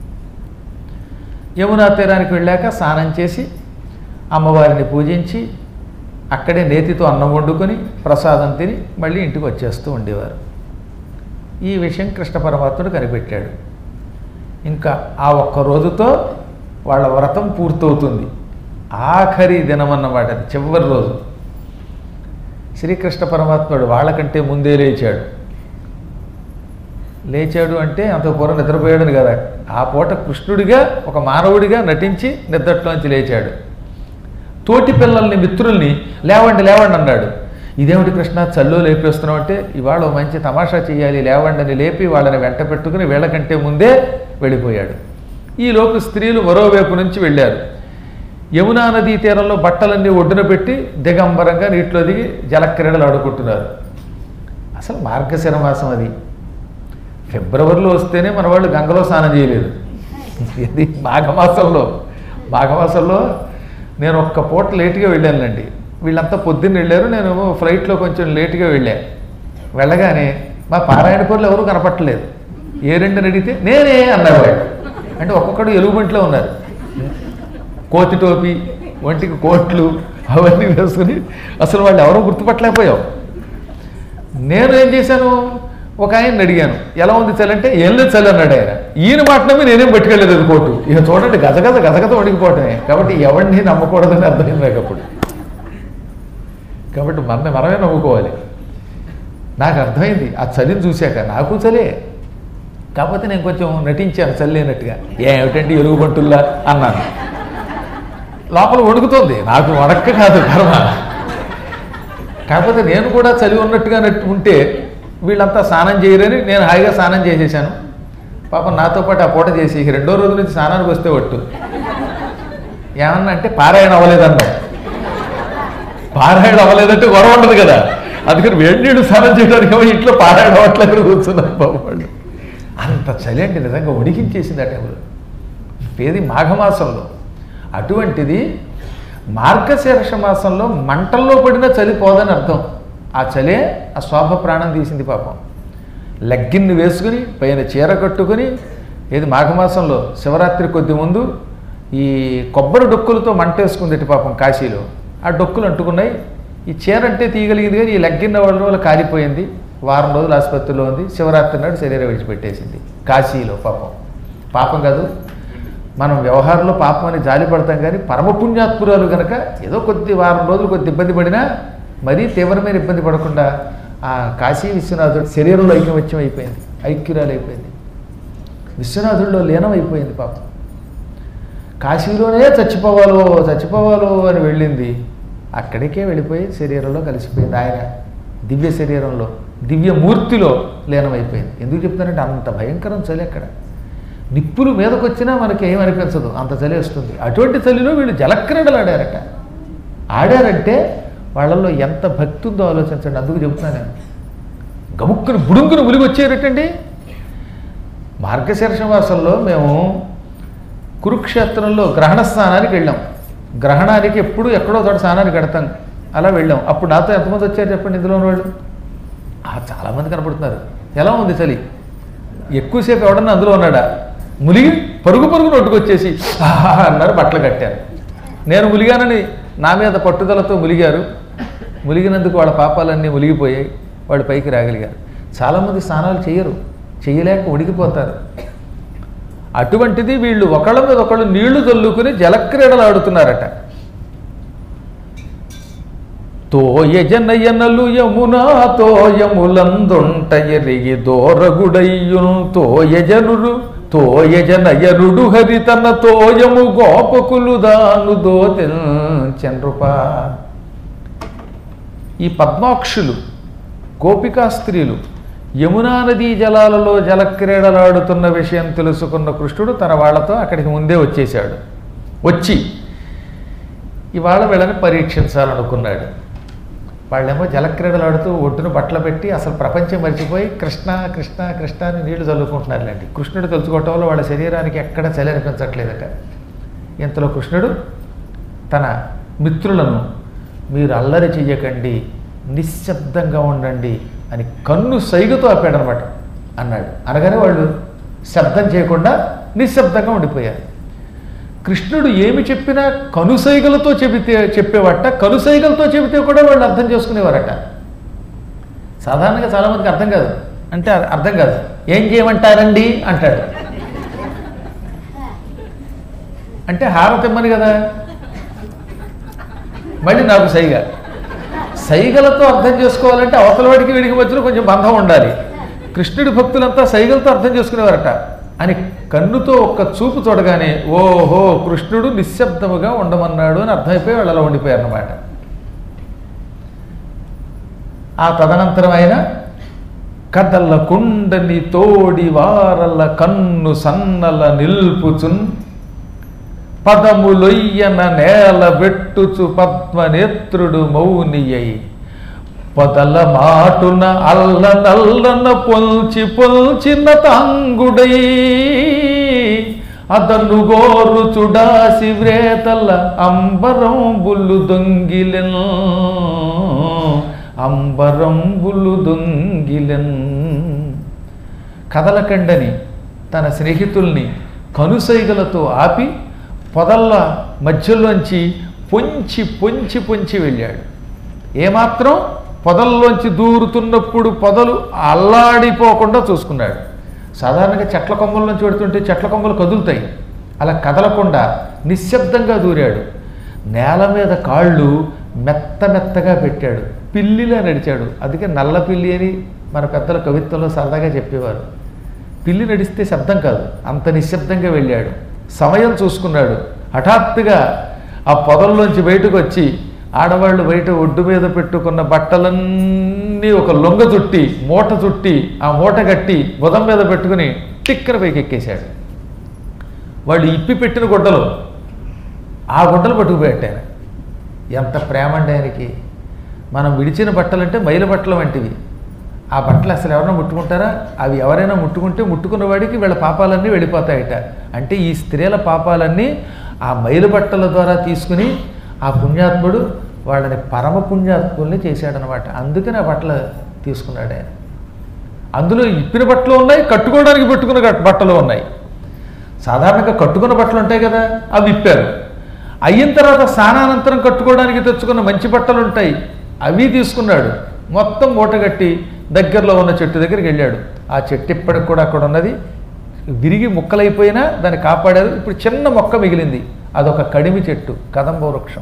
యమునా తీరానికి వెళ్ళాక స్నానం చేసి అమ్మవారిని పూజించి అక్కడే నేతితో అన్నం వండుకొని ప్రసాదం తిని మళ్ళీ ఇంటికి వచ్చేస్తూ ఉండేవారు ఈ విషయం కృష్ణ పరమాత్ముడు కనిపెట్టాడు ఇంకా ఆ ఒక్క రోజుతో వాళ్ళ వ్రతం పూర్తవుతుంది ఆఖరి దినం అన్నమాట అది చివరి రోజు శ్రీకృష్ణ పరమాత్ముడు వాళ్ళకంటే ముందే లేచాడు లేచాడు అంటే అంత పూర్వం నిద్రపోయాడని కదా ఆ పూట కృష్ణుడిగా ఒక మానవుడిగా నటించి నిద్రట్లోంచి లేచాడు తోటి పిల్లల్ని మిత్రుల్ని లేవండి లేవండి అన్నాడు ఇదేమిటి కృష్ణ చల్లో లేపేస్తున్నావు అంటే ఇవాళ ఓ మంచి తమాషా చేయాలి లేవండి అని లేపి వాళ్ళని వెంట పెట్టుకుని వీళ్ళకంటే ముందే వెళ్ళిపోయాడు ఈలోపు స్త్రీలు మరోవైపు నుంచి వెళ్ళారు యమునా నదీ తీరంలో బట్టలన్నీ ఒడ్డున పెట్టి దిగంబరంగా నీటిలో దిగి జలక్రీడలు ఆడుకుంటున్నారు అసలు మార్గశిర మాసం అది ఫిబ్రవరిలో వస్తేనే మన వాళ్ళు గంగలో స్నానం చేయలేదు ఇది మాఘమాసంలో మాఘమాసంలో నేను ఒక్క పూట లేటుగా వెళ్ళానులేండి వీళ్ళంతా పొద్దున్న వెళ్ళారు నేను ఫ్లైట్లో కొంచెం లేటుగా వెళ్ళా వెళ్ళగానే మా పారాయణ పనులు ఎవరు కనపట్టలేదు ఏ రెండని అడిగితే నేనే అన్నారు వాళ్ళు అంటే ఒక్కొక్కడు ఎలుగుబంట్లో ఉన్నారు కోతి టోపీ ఒంటికి కోట్లు అవన్నీ వేసుకుని అసలు వాళ్ళు ఎవరో గుర్తుపట్టలేకపోయావు నేను ఏం చేశాను ఒక ఆయన అడిగాను ఎలా ఉంది చలి అంటే ఏం లేదు చలి అన్నాడు ఆయన ఈయన మాట నమ్మి నేనేం పట్టుకెళ్ళలేదు అది కోటు ఇక చూడండి గజగజ గజగజ వణికిపోవటమే కాబట్టి ఎవరిని నమ్మకూడదని అర్థమైంది నాకు అప్పుడు కాబట్టి మన మనమే నమ్ముకోవాలి నాకు అర్థమైంది ఆ చలిని చూశాక నాకు చలే కాకపోతే నేను కొంచెం నటించాను చల్లేనట్టుగా ఏమిటండి ఎలుగుబంటుల్లా అన్నాను లోపల వణుకుతోంది నాకు వణక్క కాదు కర్మ కాకపోతే నేను కూడా చలి ఉన్నట్టుగా నట్టు ఉంటే వీళ్ళంతా స్నానం చేయరని నేను హాయిగా స్నానం చేసేసాను పాపం నాతో పాటు ఆ పూట చేసి ఇక రెండో రోజు నుంచి స్నానానికి వస్తే ఒట్టు ఏమన్నా అంటే పారాయణ అవ్వలేదన్నా పారాయణ అవ్వలేదంటే గొడవ ఉండదు కదా అందుకని వేడి నీళ్ళు స్నానం చేయడానికి ఏమో ఇంట్లో పారాయణ అవ్వట్లేదు కూర్చున్నారు పాపం వాళ్ళు అంత చలి అంటే నిజంగా ఉడికించేసింది ఆ టైంలో ఏది మాఘమాసంలో అటువంటిది మార్గశీర్ష మాసంలో మంటల్లో పడిన చలి పోదని అర్థం ఆ చలే ఆ శోభ ప్రాణం తీసింది పాపం లెగ్గిన్ని వేసుకుని పైన చీర కట్టుకుని ఏది మాఘమాసంలో శివరాత్రి కొద్ది ముందు ఈ కొబ్బరి డొక్కులతో మంట వేసుకుంది ఇటు పాపం కాశీలో ఆ డొక్కులు అంటుకున్నాయి ఈ చీర అంటే తీయగలిగింది కానీ ఈ లెగ్గిన్న వాళ్ళ వల్ల కాలిపోయింది వారం రోజులు ఆసుపత్రిలో ఉంది శివరాత్రి నాడు శరీరం విడిచిపెట్టేసింది కాశీలో పాపం పాపం కాదు మనం వ్యవహారంలో పాపం అని జాలి పడతాం కానీ పరమపుణ్యాత్పురాలు కనుక ఏదో కొద్ది వారం రోజులు కొద్ది ఇబ్బంది పడినా మరీ తీవ్రమైన ఇబ్బంది పడకుండా ఆ కాశీ విశ్వనాథుడు శరీరంలో ఐక్యమత్యం అయిపోయింది ఐక్యురాలు అయిపోయింది విశ్వనాథుడిలో లీనం అయిపోయింది పాపం కాశీలోనే చచ్చిపోవాలో చచ్చిపోవాలో అని వెళ్ళింది అక్కడికే వెళ్ళిపోయి శరీరంలో కలిసిపోయింది ఆయన దివ్య శరీరంలో దివ్య మూర్తిలో లీనమైపోయింది ఎందుకు చెప్తానంటే అంత భయంకరం చలి అక్కడ నిప్పులు మీదకు వచ్చినా మనకి ఏం అనిపించదు అంత చలి వస్తుంది అటువంటి చలిలో వీళ్ళు జలక్రీడలు ఆడారట ఆడారంటే వాళ్ళల్లో ఎంత భక్తి ఉందో ఆలోచించండి అందుకు చెబుతున్నాను నేను గముక్కును బుడుంకును ములిగి వచ్చేటండి మార్గశీర్ష మాసంలో మేము కురుక్షేత్రంలో గ్రహణ స్నానానికి వెళ్ళాం గ్రహణానికి ఎప్పుడు ఎక్కడో చోట స్నానానికి వెడతాం అలా వెళ్ళాం అప్పుడు నాతో ఎంతమంది వచ్చారు చెప్పండి ఇందులో ఉన్న వాళ్ళు ఆ, చాలామంది కనపడుతున్నారు ఎలా ఉంది చలి ఎక్కువసేపు ఎవడన్నా అందులో ఉన్నాడా ములిగి పరుగు పరుగు నొట్టుకొచ్చేసి ఆహా అన్నారు బట్టలు కట్టారు నేను ములిగానని నా మీద పట్టుదలతో ములిగారు ములిగినందుకు వాళ్ళ పాపాలన్నీ ములిగిపోయాయి వాళ్ళు పైకి రాగలిగారు చాలామంది స్నానాలు చేయరు చేయలేక ఉడికిపోతారు అటువంటిది వీళ్ళు ఒకళ్ళ మీద ఒకళ్ళు నీళ్లు చల్లుకుని జలక్రీడలు ఆడుతున్నారట తోయజనయనలు యమునా తోయములందుంట ఎరిగి దోరగుడయ్యును తోయజనుడు తోయజనయనుడు హరితన తోయము గోపకులు దాను దోతెంచనృపా ఈ పద్మాక్షులు గోపికా స్త్రీలు యమునా నదీ జలాలలో జలక్రీడలాడుతున్న విషయం తెలుసుకున్న కృష్ణుడు తన వాళ్ళతో అక్కడికి ముందే వచ్చేశాడు వచ్చి ఇవాళ వీళ్ళని పరీక్షించాలనుకున్నాడు వాళ్ళేమో జలక్రీడలాడుతూ ఒడ్డున బట్టలు పెట్టి అసలు ప్రపంచం మర్చిపోయి కృష్ణ కృష్ణ కృష్ణ అని నీళ్లు చల్లుకుంటున్నారులేండి కృష్ణుడు తెలుసుకోవటం వల్ల వాళ్ళ శరీరానికి ఎక్కడ చలి అనిపించట్లేదట ఇంతలో కృష్ణుడు తన మిత్రులను మీరు అల్లరి చెయ్యకండి నిశ్శబ్దంగా ఉండండి అని కన్ను సైగతో ఆపాడనమాట అన్నాడు అనగానే వాళ్ళు శబ్దం చేయకుండా నిశ్శబ్దంగా ఉండిపోయారు కృష్ణుడు ఏమి చెప్పినా కనుసైగలతో చెబితే చెప్పేవట కనుసైగలతో చెబితే కూడా వాళ్ళు అర్థం చేసుకునేవారట సాధారణంగా చాలామందికి అర్థం కాదు అంటే అర్థం కాదు ఏం చేయమంటారండి అంటాడు అంటే హారతిమ్మని కదా మళ్ళీ నాకు సైగ సైగలతో అర్థం చేసుకోవాలంటే అవతలవాడికి వీడికి మధ్యలో కొంచెం బంధం ఉండాలి కృష్ణుడి భక్తులంతా సైగలతో అర్థం చేసుకునేవారట అని కన్నుతో ఒక్క చూపు చూడగానే ఓహో కృష్ణుడు నిశ్శబ్దముగా ఉండమన్నాడు అని అర్థమైపోయి వాళ్ళు అలా ఉండిపోయారన్నమాట ఆ తదనంతరం ఆయన కదల్ల కుండని తోడి వారల కన్ను సన్నల నిల్పుచున్ పదములొయ్యన నేల వెట్టుచు పద్మనేత్రుడు మౌనియై పొదల మాటున అల్ల నల్లన పొల్చి పొల్చిన తాంగుడై అదను గోరు చుడాసి వ్రేతల అంబరంబులు దొంగిలెన్ అంబరంబులు దొంగిలెన్ కదలకండని తన స్నేహితుల్ని కనుసైగలతో ఆపి పొదల్ల మధ్యలోంచి పొంచి పొంచి పొంచి వెళ్ళాడు ఏమాత్రం పొదల్లోంచి దూరుతున్నప్పుడు పొదలు అల్లాడిపోకుండా చూసుకున్నాడు సాధారణంగా చెట్ల కొమ్మల నుంచి పెడుతుంటే చెట్ల కొమ్మలు కదులుతాయి అలా కదలకుండా నిశ్శబ్దంగా దూరాడు నేల మీద కాళ్ళు మెత్త మెత్తగా పెట్టాడు పిల్లిలా నడిచాడు అందుకే నల్ల పిల్లి అని మన పెద్దల కవిత్వంలో సరదాగా చెప్పేవారు పిల్లి నడిస్తే శబ్దం కాదు అంత నిశ్శబ్దంగా వెళ్ళాడు సమయం చూసుకున్నాడు హఠాత్తుగా ఆ పొదల్లోంచి బయటకు వచ్చి ఆడవాళ్ళు బయట ఒడ్డు మీద పెట్టుకున్న బట్టలన్నీ ఒక లొంగ చుట్టి మూట చుట్టి ఆ మూట కట్టి బుధం మీద పెట్టుకుని టిక్కన పైకి ఎక్కేశాడు వాళ్ళు ఇప్పి పెట్టిన గుడ్డలు ఆ గుడ్డలు పట్టుకుపోయాను ఎంత ప్రేమ అండి ఆయనకి మనం విడిచిన బట్టలంటే మైల బట్టలు వంటివి ఆ బట్టలు అసలు ఎవరైనా ముట్టుకుంటారా అవి ఎవరైనా ముట్టుకుంటే ముట్టుకున్న వాడికి వీళ్ళ పాపాలన్నీ వెళ్ళిపోతాయట అంటే ఈ స్త్రీల పాపాలన్నీ ఆ మైలు బట్టల ద్వారా తీసుకుని ఆ పుణ్యాత్ముడు వాళ్ళని పరమ పుణ్యాత్ముల్ని చేశాడనమాట అందుకని ఆ బట్టలు తీసుకున్నాడు ఆయన అందులో ఇప్పిన బట్టలు ఉన్నాయి కట్టుకోవడానికి పెట్టుకున్న గట్- బట్టలు ఉన్నాయి సాధారణంగా కట్టుకున్న బట్టలు ఉంటాయి కదా అవి ఇప్పారు అయిన తర్వాత స్నానానంతరం కట్టుకోవడానికి తెచ్చుకున్న మంచి బట్టలు ఉంటాయి అవి తీసుకున్నాడు మొత్తం మూటగట్టి దగ్గరలో ఉన్న చెట్టు దగ్గరికి వెళ్ళాడు ఆ చెట్టు ఇప్పటికి కూడా అక్కడ ఉన్నది విరిగి ముక్కలైపోయినా దాన్ని కాపాడారు ఇప్పుడు చిన్న మొక్క మిగిలింది అదొక కడిమి చెట్టు కదంబ వృక్షం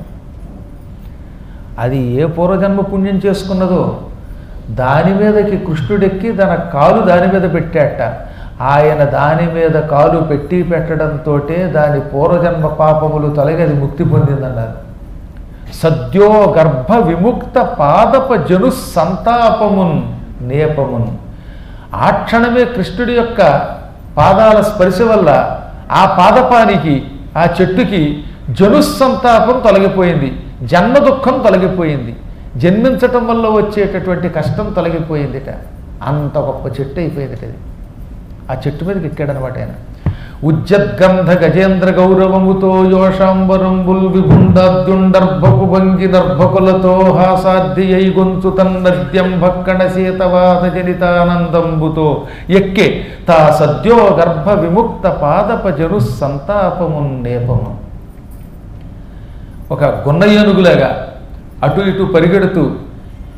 అది ఏ పూర్వజన్మ పుణ్యం చేసుకున్నదో దాని మీదకి కృష్ణుడెక్కి తన కాలు దాని మీద పెట్టాట ఆయన దాని మీద కాలు పెట్టి పెట్టడంతో దాని పూర్వజన్మ పాపములు తొలగి అది ముక్తి పొందిందన్నారు సద్యో గర్భ విముక్త పాదప జను సంతాపమున్ నేపమున్ ఆ క్షణమే కృష్ణుడి యొక్క పాదాల స్పర్శ వల్ల ఆ పాదపానికి ఆ చెట్టుకి జనుస్సంతాపం తొలగిపోయింది జన్మ దుఃఖం తొలగిపోయింది జన్మించటం వల్ల వచ్చేటటువంటి కష్టం తొలగిపోయిందిట అంత గొప్ప చెట్టు అయిపోయిందిట అది ఆ చెట్టు మీదకి ఎక్కాడనమాట ఆయన ఉజ్జద్గంధ గజేంద్ర గౌరవముతో యోషాంబరంబుల్ విభుండాద్యుండర్భకు భంగి నర్భకులతో హాసాధ్యై గొంతు తన్నద్యం భక్కణ శీతవాద జనితానందంబుతో ఎక్కే తా సద్యో గర్భ విముక్త పాదప జను సంతాపమున్నేపము ఒక గున్న ఏనుగులాగా అటు ఇటు పరిగెడుతూ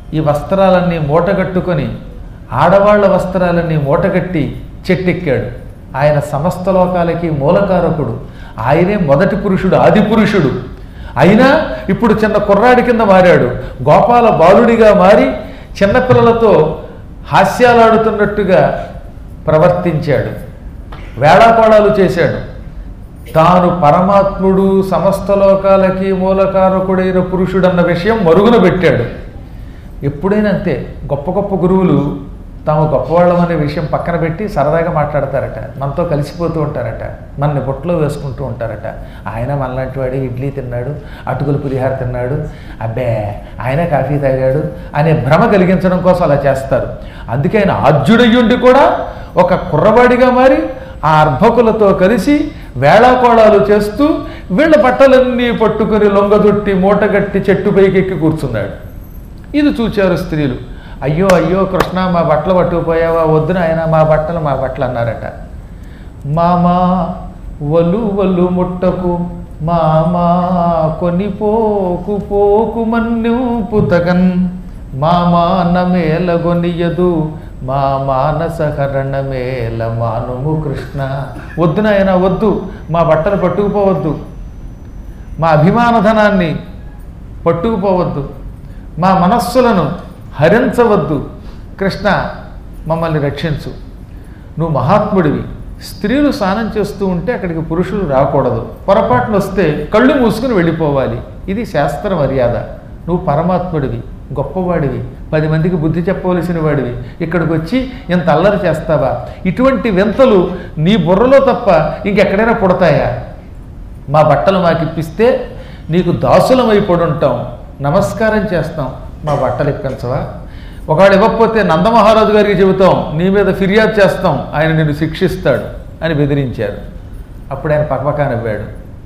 ఈ వస్త్రాలన్నీ మూటగట్టుకొని ఆడవాళ్ల వస్త్రాలన్నీ మూటగట్టి చెట్టెక్కాడు ఆయన సమస్త లోకాలకి మూలకారకుడు ఆయనే మొదటి పురుషుడు ఆది పురుషుడు అయినా ఇప్పుడు చిన్న కుర్రాడి కింద మారాడు గోపాల బాలుడిగా మారి చిన్నపిల్లలతో హాస్యాలాడుతున్నట్టుగా ప్రవర్తించాడు వేళాకోళాలు చేశాడు తాను పరమాత్ముడు సమస్త లోకాలకి మూలకారకుడైన పురుషుడన్న విషయం మరుగున పెట్టాడు ఎప్పుడైనా అంతే గొప్ప గొప్ప గురువులు తాము గొప్పవాళ్ళం అనే విషయం పక్కన పెట్టి సరదాగా మాట్లాడతారట మనతో కలిసిపోతూ ఉంటారట మనని బుట్టలో వేసుకుంటూ ఉంటారట ఆయన మనలాంటి వాడు ఇడ్లీ తిన్నాడు అటుకులు పులిహార తిన్నాడు అబ్బే ఆయన కాఫీ తాగాడు అనే భ్రమ కలిగించడం కోసం అలా చేస్తారు అందుకే ఆయన ఆద్యుడయ్యుండి కూడా ఒక కుర్రవాడిగా మారి ఆ అర్భకులతో కలిసి వేళాకోళాలు చేస్తూ వీళ్ళ బట్టలన్నీ పట్టుకుని లొంగదొట్టి మూటగట్టి చెట్టు పైకెక్కి కూర్చున్నాడు ఇది చూచారు స్త్రీలు అయ్యో అయ్యో కృష్ణ మా బట్టలు పట్టుకుపోయావా వద్దున ఆయన మా బట్టలు మా బట్టలు అన్నారట మామా వలు వలు ముట్టకు మామా కొని పోకు పోకు మన్యు పుతకన్ మామా నమేల గొనియదు మా మానసహరణ మేల మానుము కృష్ణ వద్దు నాయన వద్దు మా బట్టలు పట్టుకుపోవద్దు మా అభిమానధనాన్ని పట్టుకుపోవద్దు మా మనస్సులను హరించవద్దు కృష్ణ మమ్మల్ని రక్షించు నువ్వు మహాత్ముడివి స్త్రీలు స్నానం చేస్తూ ఉంటే అక్కడికి పురుషులు రాకూడదు పొరపాటున వస్తే కళ్ళు మూసుకుని వెళ్ళిపోవాలి ఇది శాస్త్ర మర్యాద నువ్వు పరమాత్ముడివి గొప్పవాడివి పది మందికి బుద్ధి చెప్పవలసిన వాడివి ఇక్కడికి వచ్చి ఇంత అల్లరి చేస్తావా ఇటువంటి వింతలు నీ బుర్రలో తప్ప ఇంకెక్కడైనా పుడతాయా మా బట్టలు మాకు ఇప్పిస్తే నీకు దాసులమైపడి ఉంటాం నమస్కారం చేస్తాం మా బట్టలు ఇప్పించవా ఒకవేళ ఇవ్వకపోతే నందమహారాజు గారికి చెబుతాం నీ మీద ఫిర్యాదు చేస్తాం ఆయన నిన్ను శిక్షిస్తాడు అని బెదిరించారు అప్పుడు ఆయన పక్కపక్క నవ్వాడు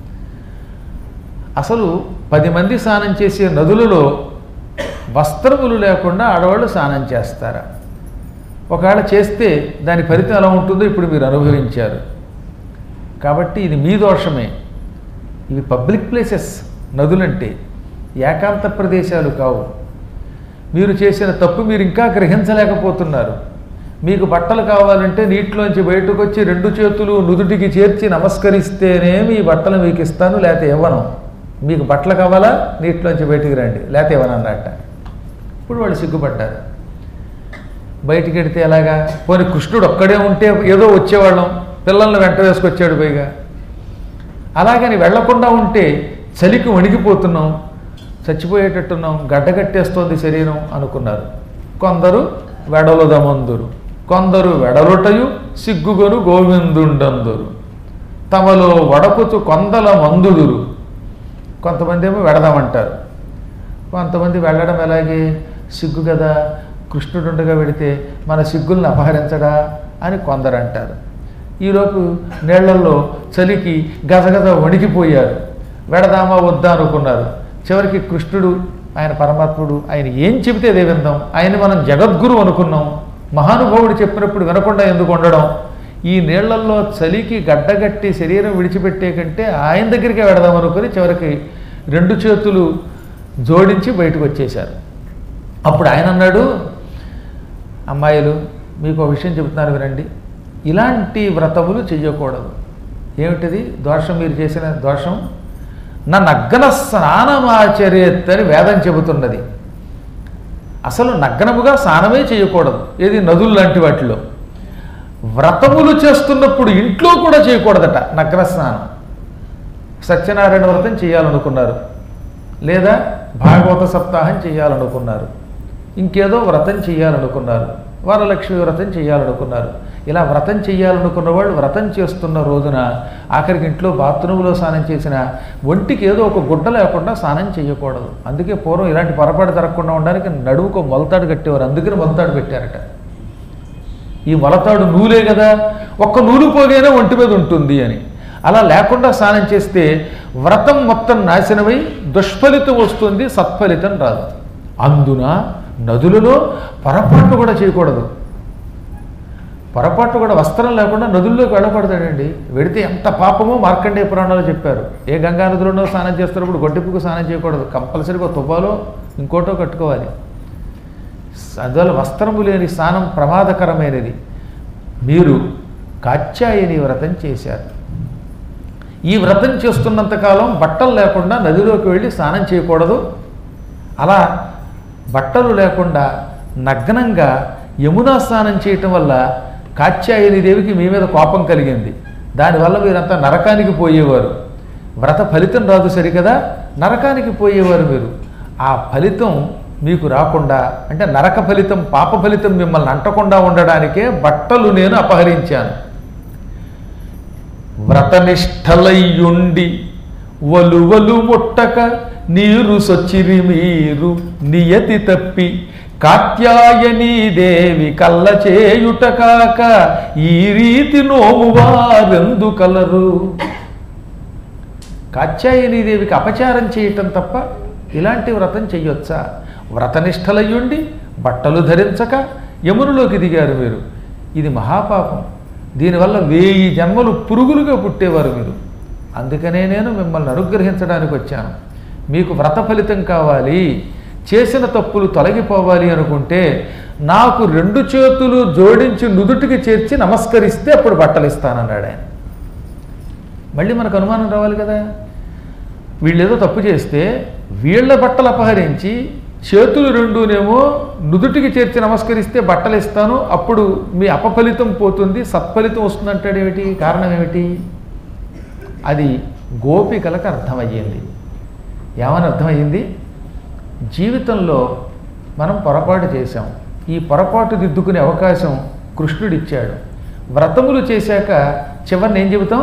అసలు పది మంది స్నానం చేసే నదులలో వస్త్రములు లేకుండా ఆడవాళ్ళు స్నానం చేస్తారా ఒకవేళ చేస్తే దాని ఫలితం ఎలా ఉంటుందో ఇప్పుడు మీరు అనుభవించారు కాబట్టి ఇది మీ దోషమే ఇవి పబ్లిక్ ప్లేసెస్ నదులంటే ఏకాంత ప్రదేశాలు కావు మీరు చేసిన తప్పు మీరు ఇంకా గ్రహించలేకపోతున్నారు మీకు బట్టలు కావాలంటే నీటిలోంచి బయటకు వచ్చి రెండు చేతులు నుదుటికి చేర్చి నమస్కరిస్తేనే మీ బట్టలు మీకు ఇస్తాను లేకపోతే ఇవ్వను మీకు బట్టలు కావాలా నీటిలోంచి బయటికి రండి లేకపోతే ఇవ్వను అన్నట్ట ఇప్పుడు వాళ్ళు సిగ్గుపడ్డారు బయటికి వెడితే ఎలాగా పోనీ కృష్ణుడు ఒక్కడే ఉంటే ఏదో వచ్చేవాళ్ళం పిల్లల్ని వెంట వేసుకొచ్చాడు పైగా అలాగని వెళ్లకుండా ఉంటే చలికి వణికిపోతున్నాం చచ్చిపోయేటట్టున్నాం గడ్డగట్టేస్తోంది శరీరం అనుకున్నారు కొందరు వెడలుదమందురు కొందరు వెడలుటయు సిగ్గుగొను గోవిందుండందురు తమలో వడకుచు కొందల మందుడురు కొంతమంది ఏమో వెడదామంటారు కొంతమంది వెళ్ళడం ఎలాగే సిగ్గు కదా కృష్ణుడుండగా వెడితే మన సిగ్గుల్ని అపహరించడా అని కొందరు అంటారు ఈలోపు నీళ్లలో చలికి గజగజ వణికిపోయారు వెడదామా వద్దా అనుకున్నారు చివరికి కృష్ణుడు ఆయన పరమాత్ముడు ఆయన ఏం చెబితే అదే విందాం ఆయన మనం జగద్గురు అనుకున్నాం మహానుభావుడు చెప్పినప్పుడు వినకుండా ఎందుకు ఉండడం ఈ నీళ్లల్లో చలికి గడ్డగట్టి శరీరం విడిచిపెట్టే కంటే ఆయన దగ్గరికే వెడదాం అనుకుని చివరికి రెండు చేతులు జోడించి బయటకు వచ్చేశారు అప్పుడు ఆయన అన్నాడు అమ్మాయిలు మీకు ఒక విషయం చెబుతున్నాను వినండి ఇలాంటి వ్రతములు చెయ్యకూడదు ఏమిటిది దోషం మీరు చేసిన దోషం నా నగ్న స్నానమాచరేత్ అని వేదం చెబుతున్నది అసలు నగ్నముగా స్నానమే చేయకూడదు ఏది నదులు లాంటి వాటిలో వ్రతములు చేస్తున్నప్పుడు ఇంట్లో కూడా చేయకూడదట నగ్న స్నానం సత్యనారాయణ వ్రతం చేయాలనుకున్నారు లేదా భాగవత సప్తాహం చేయాలనుకున్నారు ఇంకేదో వ్రతం చేయాలనుకున్నారు వరలక్ష్మి వ్రతం చేయాలనుకున్నారు ఇలా వ్రతం చేయాలనుకున్న వాళ్ళు వ్రతం చేస్తున్న రోజున ఆఖరికి ఇంట్లో బాత్రూంలో స్నానం చేసిన ఒంటికి ఏదో ఒక గుడ్డ లేకుండా స్నానం చేయకూడదు అందుకే పూర్వం ఇలాంటి పొరపాటు జరగకుండా ఉండడానికి నడువుకో మొలతాడు కట్టేవారు అందుకని మొలతాడు పెట్టారట ఈ మొలతాడు నూలే కదా ఒక్క నూలు పోగైనా ఒంటి మీద ఉంటుంది అని అలా లేకుండా స్నానం చేస్తే వ్రతం మొత్తం నాశనమై దుష్ఫలితం వస్తుంది సత్ఫలితం రాదు అందున నదులలో పొరపాటు కూడా చేయకూడదు పొరపాటు కూడా వస్త్రం లేకుండా నదుల్లోకి వెళ్ళకూడదండి వెడితే ఎంత పాపమో మార్కండేయ పురాణాలు చెప్పారు ఏ గంగా నదిలోనో స్నానం చేస్తున్నప్పుడు గొడ్డెప్పుకు స్నానం చేయకూడదు కంపల్సరీగా తువ్వాలో ఇంకోటో కట్టుకోవాలి అందువల్ల వస్త్రము లేని స్నానం ప్రమాదకరమైనది మీరు కాత్యాయని వ్రతం చేశారు ఈ వ్రతం చేస్తున్నంతకాలం బట్టలు లేకుండా నదిలోకి వెళ్ళి స్నానం చేయకూడదు అలా బట్టలు లేకుండా నగ్నంగా యమునా స్నానం చేయటం వల్ల కాత్యాయని దేవికి మీ మీద కోపం కలిగింది దానివల్ల మీరంతా నరకానికి పోయేవారు వ్రత ఫలితం రాదు సరికదా నరకానికి పోయేవారు మీరు ఆ ఫలితం మీకు రాకుండా అంటే నరక ఫలితం పాప ఫలితం మిమ్మల్ని అంటకుండా ఉండడానికే బట్టలు నేను అపహరించాను వ్రతనిష్టలయ్యుండి వలువలు ముట్టక నీరు సొచ్చిరి మీరు నియతి తప్పి కాత్యాయనీ దేవి కళ్ళ చేయుట కాక ఈ రీతి నోము వారెందు కలరు కాత్యాయనీ దేవికి అపచారం చేయటం తప్ప ఇలాంటి వ్రతం చెయ్యొచ్చా వ్రతనిష్టలయ్యుండి బట్టలు ధరించక యమునులోకి దిగారు మీరు ఇది మహాపాపం దీనివల్ల వేయి జన్మలు పురుగులుగా పుట్టేవారు మీరు అందుకనే నేను మిమ్మల్ని అనుగ్రహించడానికి వచ్చాను మీకు వ్రత ఫలితం కావాలి చేసిన తప్పులు తొలగిపోవాలి అనుకుంటే నాకు రెండు చేతులు జోడించి నుదుటికి చేర్చి నమస్కరిస్తే అప్పుడు బట్టలు ఇస్తానన్నాడు ఆయన మళ్ళీ మనకు అనుమానం రావాలి కదా వీళ్ళేదో తప్పు చేస్తే వీళ్ళ బట్టలు అపహరించి చేతులు రెండునేమో నుదుటికి చేర్చి నమస్కరిస్తే బట్టలు ఇస్తాను అప్పుడు మీ అపఫలితం పోతుంది సత్ఫలితం వస్తుందంటాడేమిటి కారణం ఏమిటి అది గోపికలకు అర్థమయ్యింది ఏమని అర్థమయ్యింది జీవితంలో మనం పొరపాటు చేశాం ఈ పొరపాటు దిద్దుకునే అవకాశం కృష్ణుడిచ్చాడు వ్రతములు చేశాక చివరిని ఏం చెబుతాం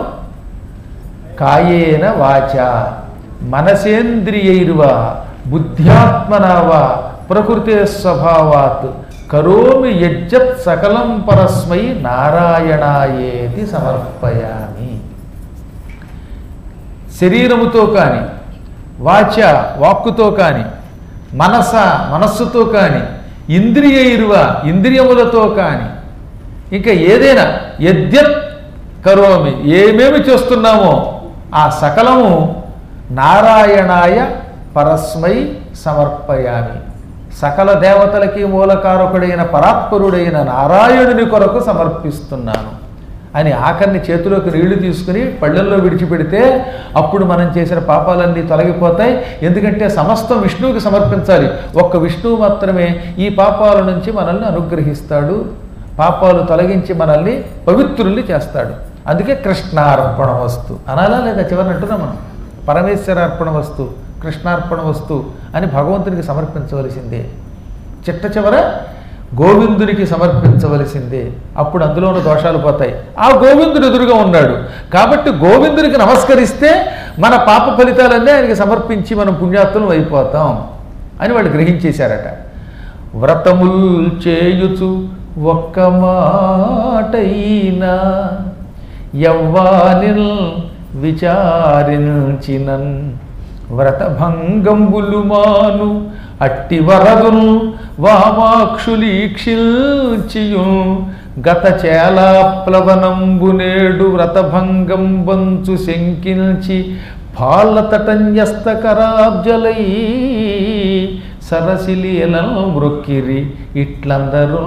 కాయేన వాచ మనసేంద్రియైర్వా బుద్ధ్యాత్మనావా ప్రకృతే స్వభావాత్ కరోమి యజ్జత్ సకలం పరస్మై నారాయణాయేతి సమర్పయామి శరీరముతో కానీ వాచ వాక్కుతో కానీ మనస మనస్సుతో కానీ ఇంద్రియైర్వ ఇంద్రియములతో కానీ ఇంకా ఏదైనా యద్యత్ కరోమి ఏమేమి చేస్తున్నామో ఆ సకలము నారాయణాయ పరస్మై సమర్పయామి సకల దేవతలకి మూలకారకుడైన పరాత్పరుడైన నారాయణుని కొరకు సమర్పిస్తున్నాను అని ఆఖరిని చేతిలోకి నీళ్లు తీసుకుని పళ్ళల్లో విడిచిపెడితే అప్పుడు మనం చేసిన పాపాలన్నీ తొలగిపోతాయి ఎందుకంటే సమస్తం విష్ణువుకి సమర్పించాలి ఒక్క విష్ణువు మాత్రమే ఈ పాపాల నుంచి మనల్ని అనుగ్రహిస్తాడు పాపాలు తొలగించి మనల్ని పవిత్రుల్ని చేస్తాడు అందుకే కృష్ణార్పణ వస్తు అనాలా లేదా చివరిని అంటున్నాం మనం పరమేశ్వరార్పణ వస్తు కృష్ణార్పణ వస్తు అని భగవంతునికి సమర్పించవలసిందే చిట్ట చివర గోవిందునికి సమర్పించవలసిందే అప్పుడు అందులో ఉన్న దోషాలు పోతాయి ఆ గోవిందుడు ఎదురుగా ఉన్నాడు కాబట్టి గోవిందునికి నమస్కరిస్తే మన పాప ఫలితాలన్నీ ఆయనకి సమర్పించి మనం పుణ్యాత్తులం అయిపోతాం అని వాళ్ళు గ్రహించేశారట వ్రతముల్ చేయుచు ఒక్క మాటైనా యవ్వానిల్ విచారించినన్ వ్రతభంగంబులు మాను అట్టి వరదును వామాక్షులీక్షిల్చియు గత చేలాప్లవనంబు నేడు వ్రతభంగం బంచు శంకిల్చి పాలతటన్యస్తకరాబ్జలై సరసిలీలను మృక్కిరి ఇట్లందరూ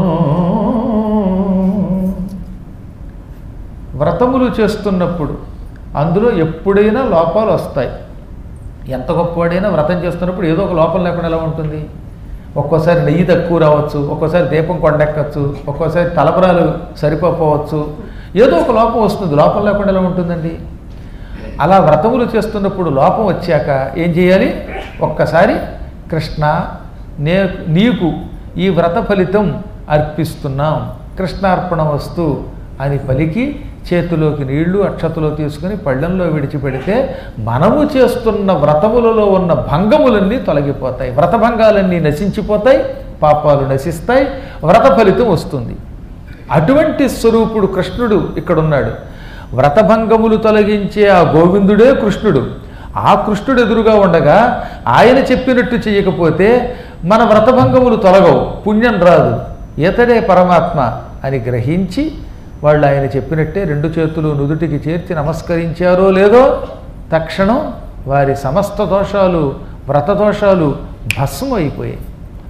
వ్రతములు చేస్తున్నప్పుడు అందులో ఎప్పుడైనా లోపాలు వస్తాయి ఎంత గొప్పవాడైనా వ్రతం చేస్తున్నప్పుడు ఏదో ఒక లోపం లేకుండా ఎలా ఉంటుంది ఒక్కోసారి నెయ్యి తక్కువ రావచ్చు ఒక్కోసారి దీపం కొండెక్కచ్చు ఒక్కోసారి తలపరాలు సరిపోవచ్చు ఏదో ఒక లోపం వస్తుంది లోపం లేకుండా ఎలా ఉంటుందండి అలా వ్రతములు చేస్తున్నప్పుడు లోపం వచ్చాక ఏం చేయాలి ఒక్కసారి కృష్ణ నే నీకు ఈ వ్రత ఫలితం అర్పిస్తున్నాం కృష్ణార్పణ వస్తు అని పలికి చేతిలోకి నీళ్లు అక్షతలో తీసుకుని పళ్ళెంలో విడిచిపెడితే మనము చేస్తున్న వ్రతములలో ఉన్న భంగములన్నీ తొలగిపోతాయి వ్రతభంగాలన్నీ నశించిపోతాయి పాపాలు నశిస్తాయి వ్రత ఫలితం వస్తుంది అటువంటి స్వరూపుడు కృష్ణుడు ఇక్కడున్నాడు వ్రతభంగములు తొలగించే ఆ గోవిందుడే కృష్ణుడు ఆ కృష్ణుడు ఎదురుగా ఉండగా ఆయన చెప్పినట్టు చేయకపోతే మన వ్రతభంగములు తొలగవు పుణ్యం రాదు ఇతడే పరమాత్మ అని గ్రహించి వాళ్ళు ఆయన చెప్పినట్టే రెండు చేతులు నుదుటికి చేర్చి నమస్కరించారో లేదో తక్షణం వారి సమస్త దోషాలు వ్రత దోషాలు భస్మం అయిపోయాయి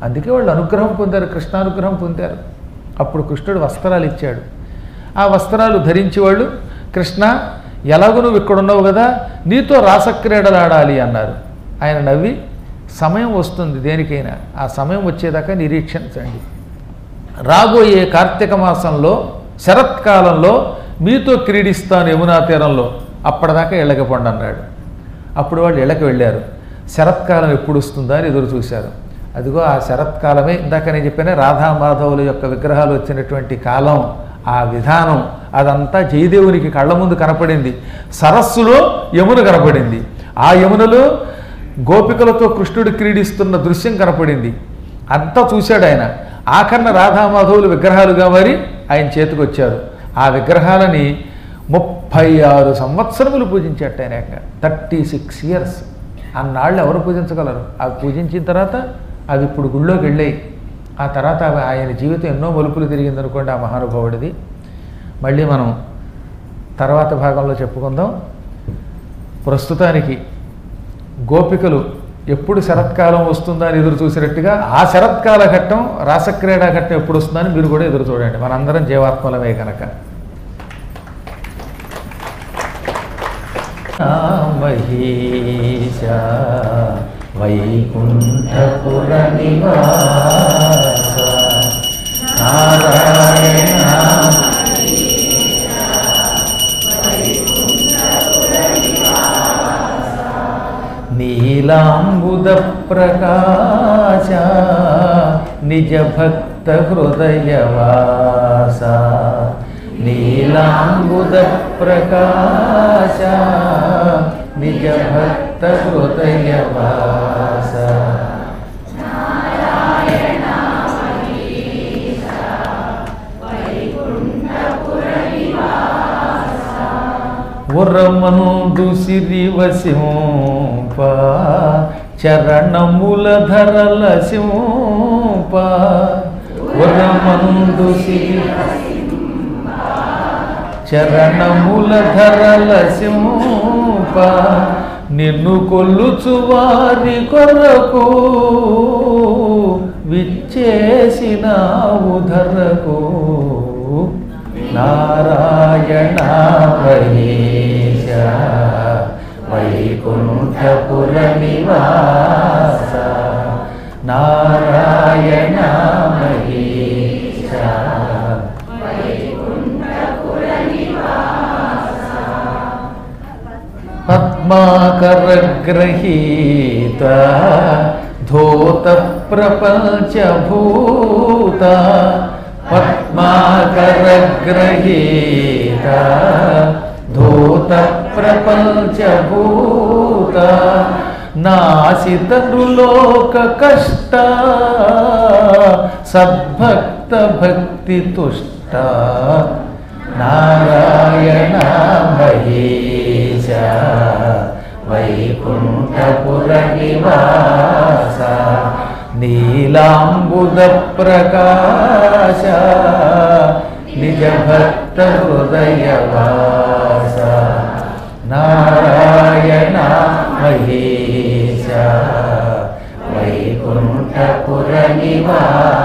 అందుకే వాళ్ళు అనుగ్రహం పొందారు కృష్ణానుగ్రహం పొందారు అప్పుడు కృష్ణుడు వస్త్రాలు ఇచ్చాడు ఆ వస్త్రాలు ధరించి వాళ్ళు కృష్ణ ఎలాగో నువ్వు ఇక్కడ ఉన్నావు కదా నీతో రాసక్రీడలాడాలి అన్నారు ఆయన నవ్వి సమయం వస్తుంది దేనికైనా ఆ సమయం వచ్చేదాకా నిరీక్షించండి రాబోయే కార్తీక మాసంలో శరత్కాలంలో మీతో క్రీడిస్తాను యమునా తీరంలో అప్పటిదాకా ఇళ్ళకపోండి అన్నాడు అప్పుడు వాళ్ళు ఇళ్ళకి వెళ్ళారు శరత్కాలం ఎప్పుడు వస్తుందా అని ఎదురు చూశారు అదిగో ఆ శరత్కాలమే ఇందాక నేను చెప్పానే రాధామాధవుల యొక్క విగ్రహాలు వచ్చినటువంటి కాలం ఆ విధానం అదంతా జయదేవునికి కళ్ళ ముందు కనపడింది సరస్సులో యమున కనపడింది ఆ యమునలో గోపికలతో కృష్ణుడు క్రీడిస్తున్న దృశ్యం కనపడింది అంతా చూశాడు ఆయన ఆఖరణ రాధామాధవులు విగ్రహాలుగా మరి ఆయన చేతికి వచ్చారు ఆ విగ్రహాలని ముప్పై ఆరు సంవత్సరములు పూజించట ఆయన థర్టీ సిక్స్ ఇయర్స్ అన్నాళ్ళు ఎవరు పూజించగలరు అవి పూజించిన తర్వాత అవి ఇప్పుడు గుళ్ళోకి వెళ్ళాయి ఆ తర్వాత అవి ఆయన జీవితం ఎన్నో మలుపులు తిరిగిందనుకోండి ఆ మహానుభావుడిది మళ్ళీ మనం తర్వాత భాగంలో చెప్పుకుందాం ప్రస్తుతానికి గోపికలు ఎప్పుడు శరత్కాలం వస్తుందా అని ఎదురు చూసినట్టుగా ఆ శరత్కాల ఘట్టం రాసక్రీడా ఘట్టం ఎప్పుడు వస్తుందని మీరు కూడా ఎదురు చూడండి మనందరం జీవాత్మలమే కనుక మహీష వైకుంఠపుర నివాస నారాయణ నీలాంబుద ప్రకాశ నిజ భక్త హృదయవాస నీలాంబుద ప్రకాశ నిజ భక్త హృదయవాస ఉరమందు సిరివసింప చరణముల ధరల సింప ఉరమందు సిరి చరణముల ధరల సింప నిన్ను కొల్లుచు వారి కొరకు విచ్చేసిన ఉధరకు నారాయణ మహేశ వైకుంఠపుర నివాస నారాయణ మహేశ పద్మాకరగ్రహీత ధోత ప్రపంచభూత పద్మాకరగ్రహీత ధూత ప్రపంచభూత నాశితరులోక కష్ట సద్భక్త భక్తి తుష్ట నారాయణ మహేశ వైకుంఠపుర నివాస నీలాంబుద ప్రకాశ నిజ భక్త హృదయవాస నారాయణ మహేశ వైకుంఠపుర నివాస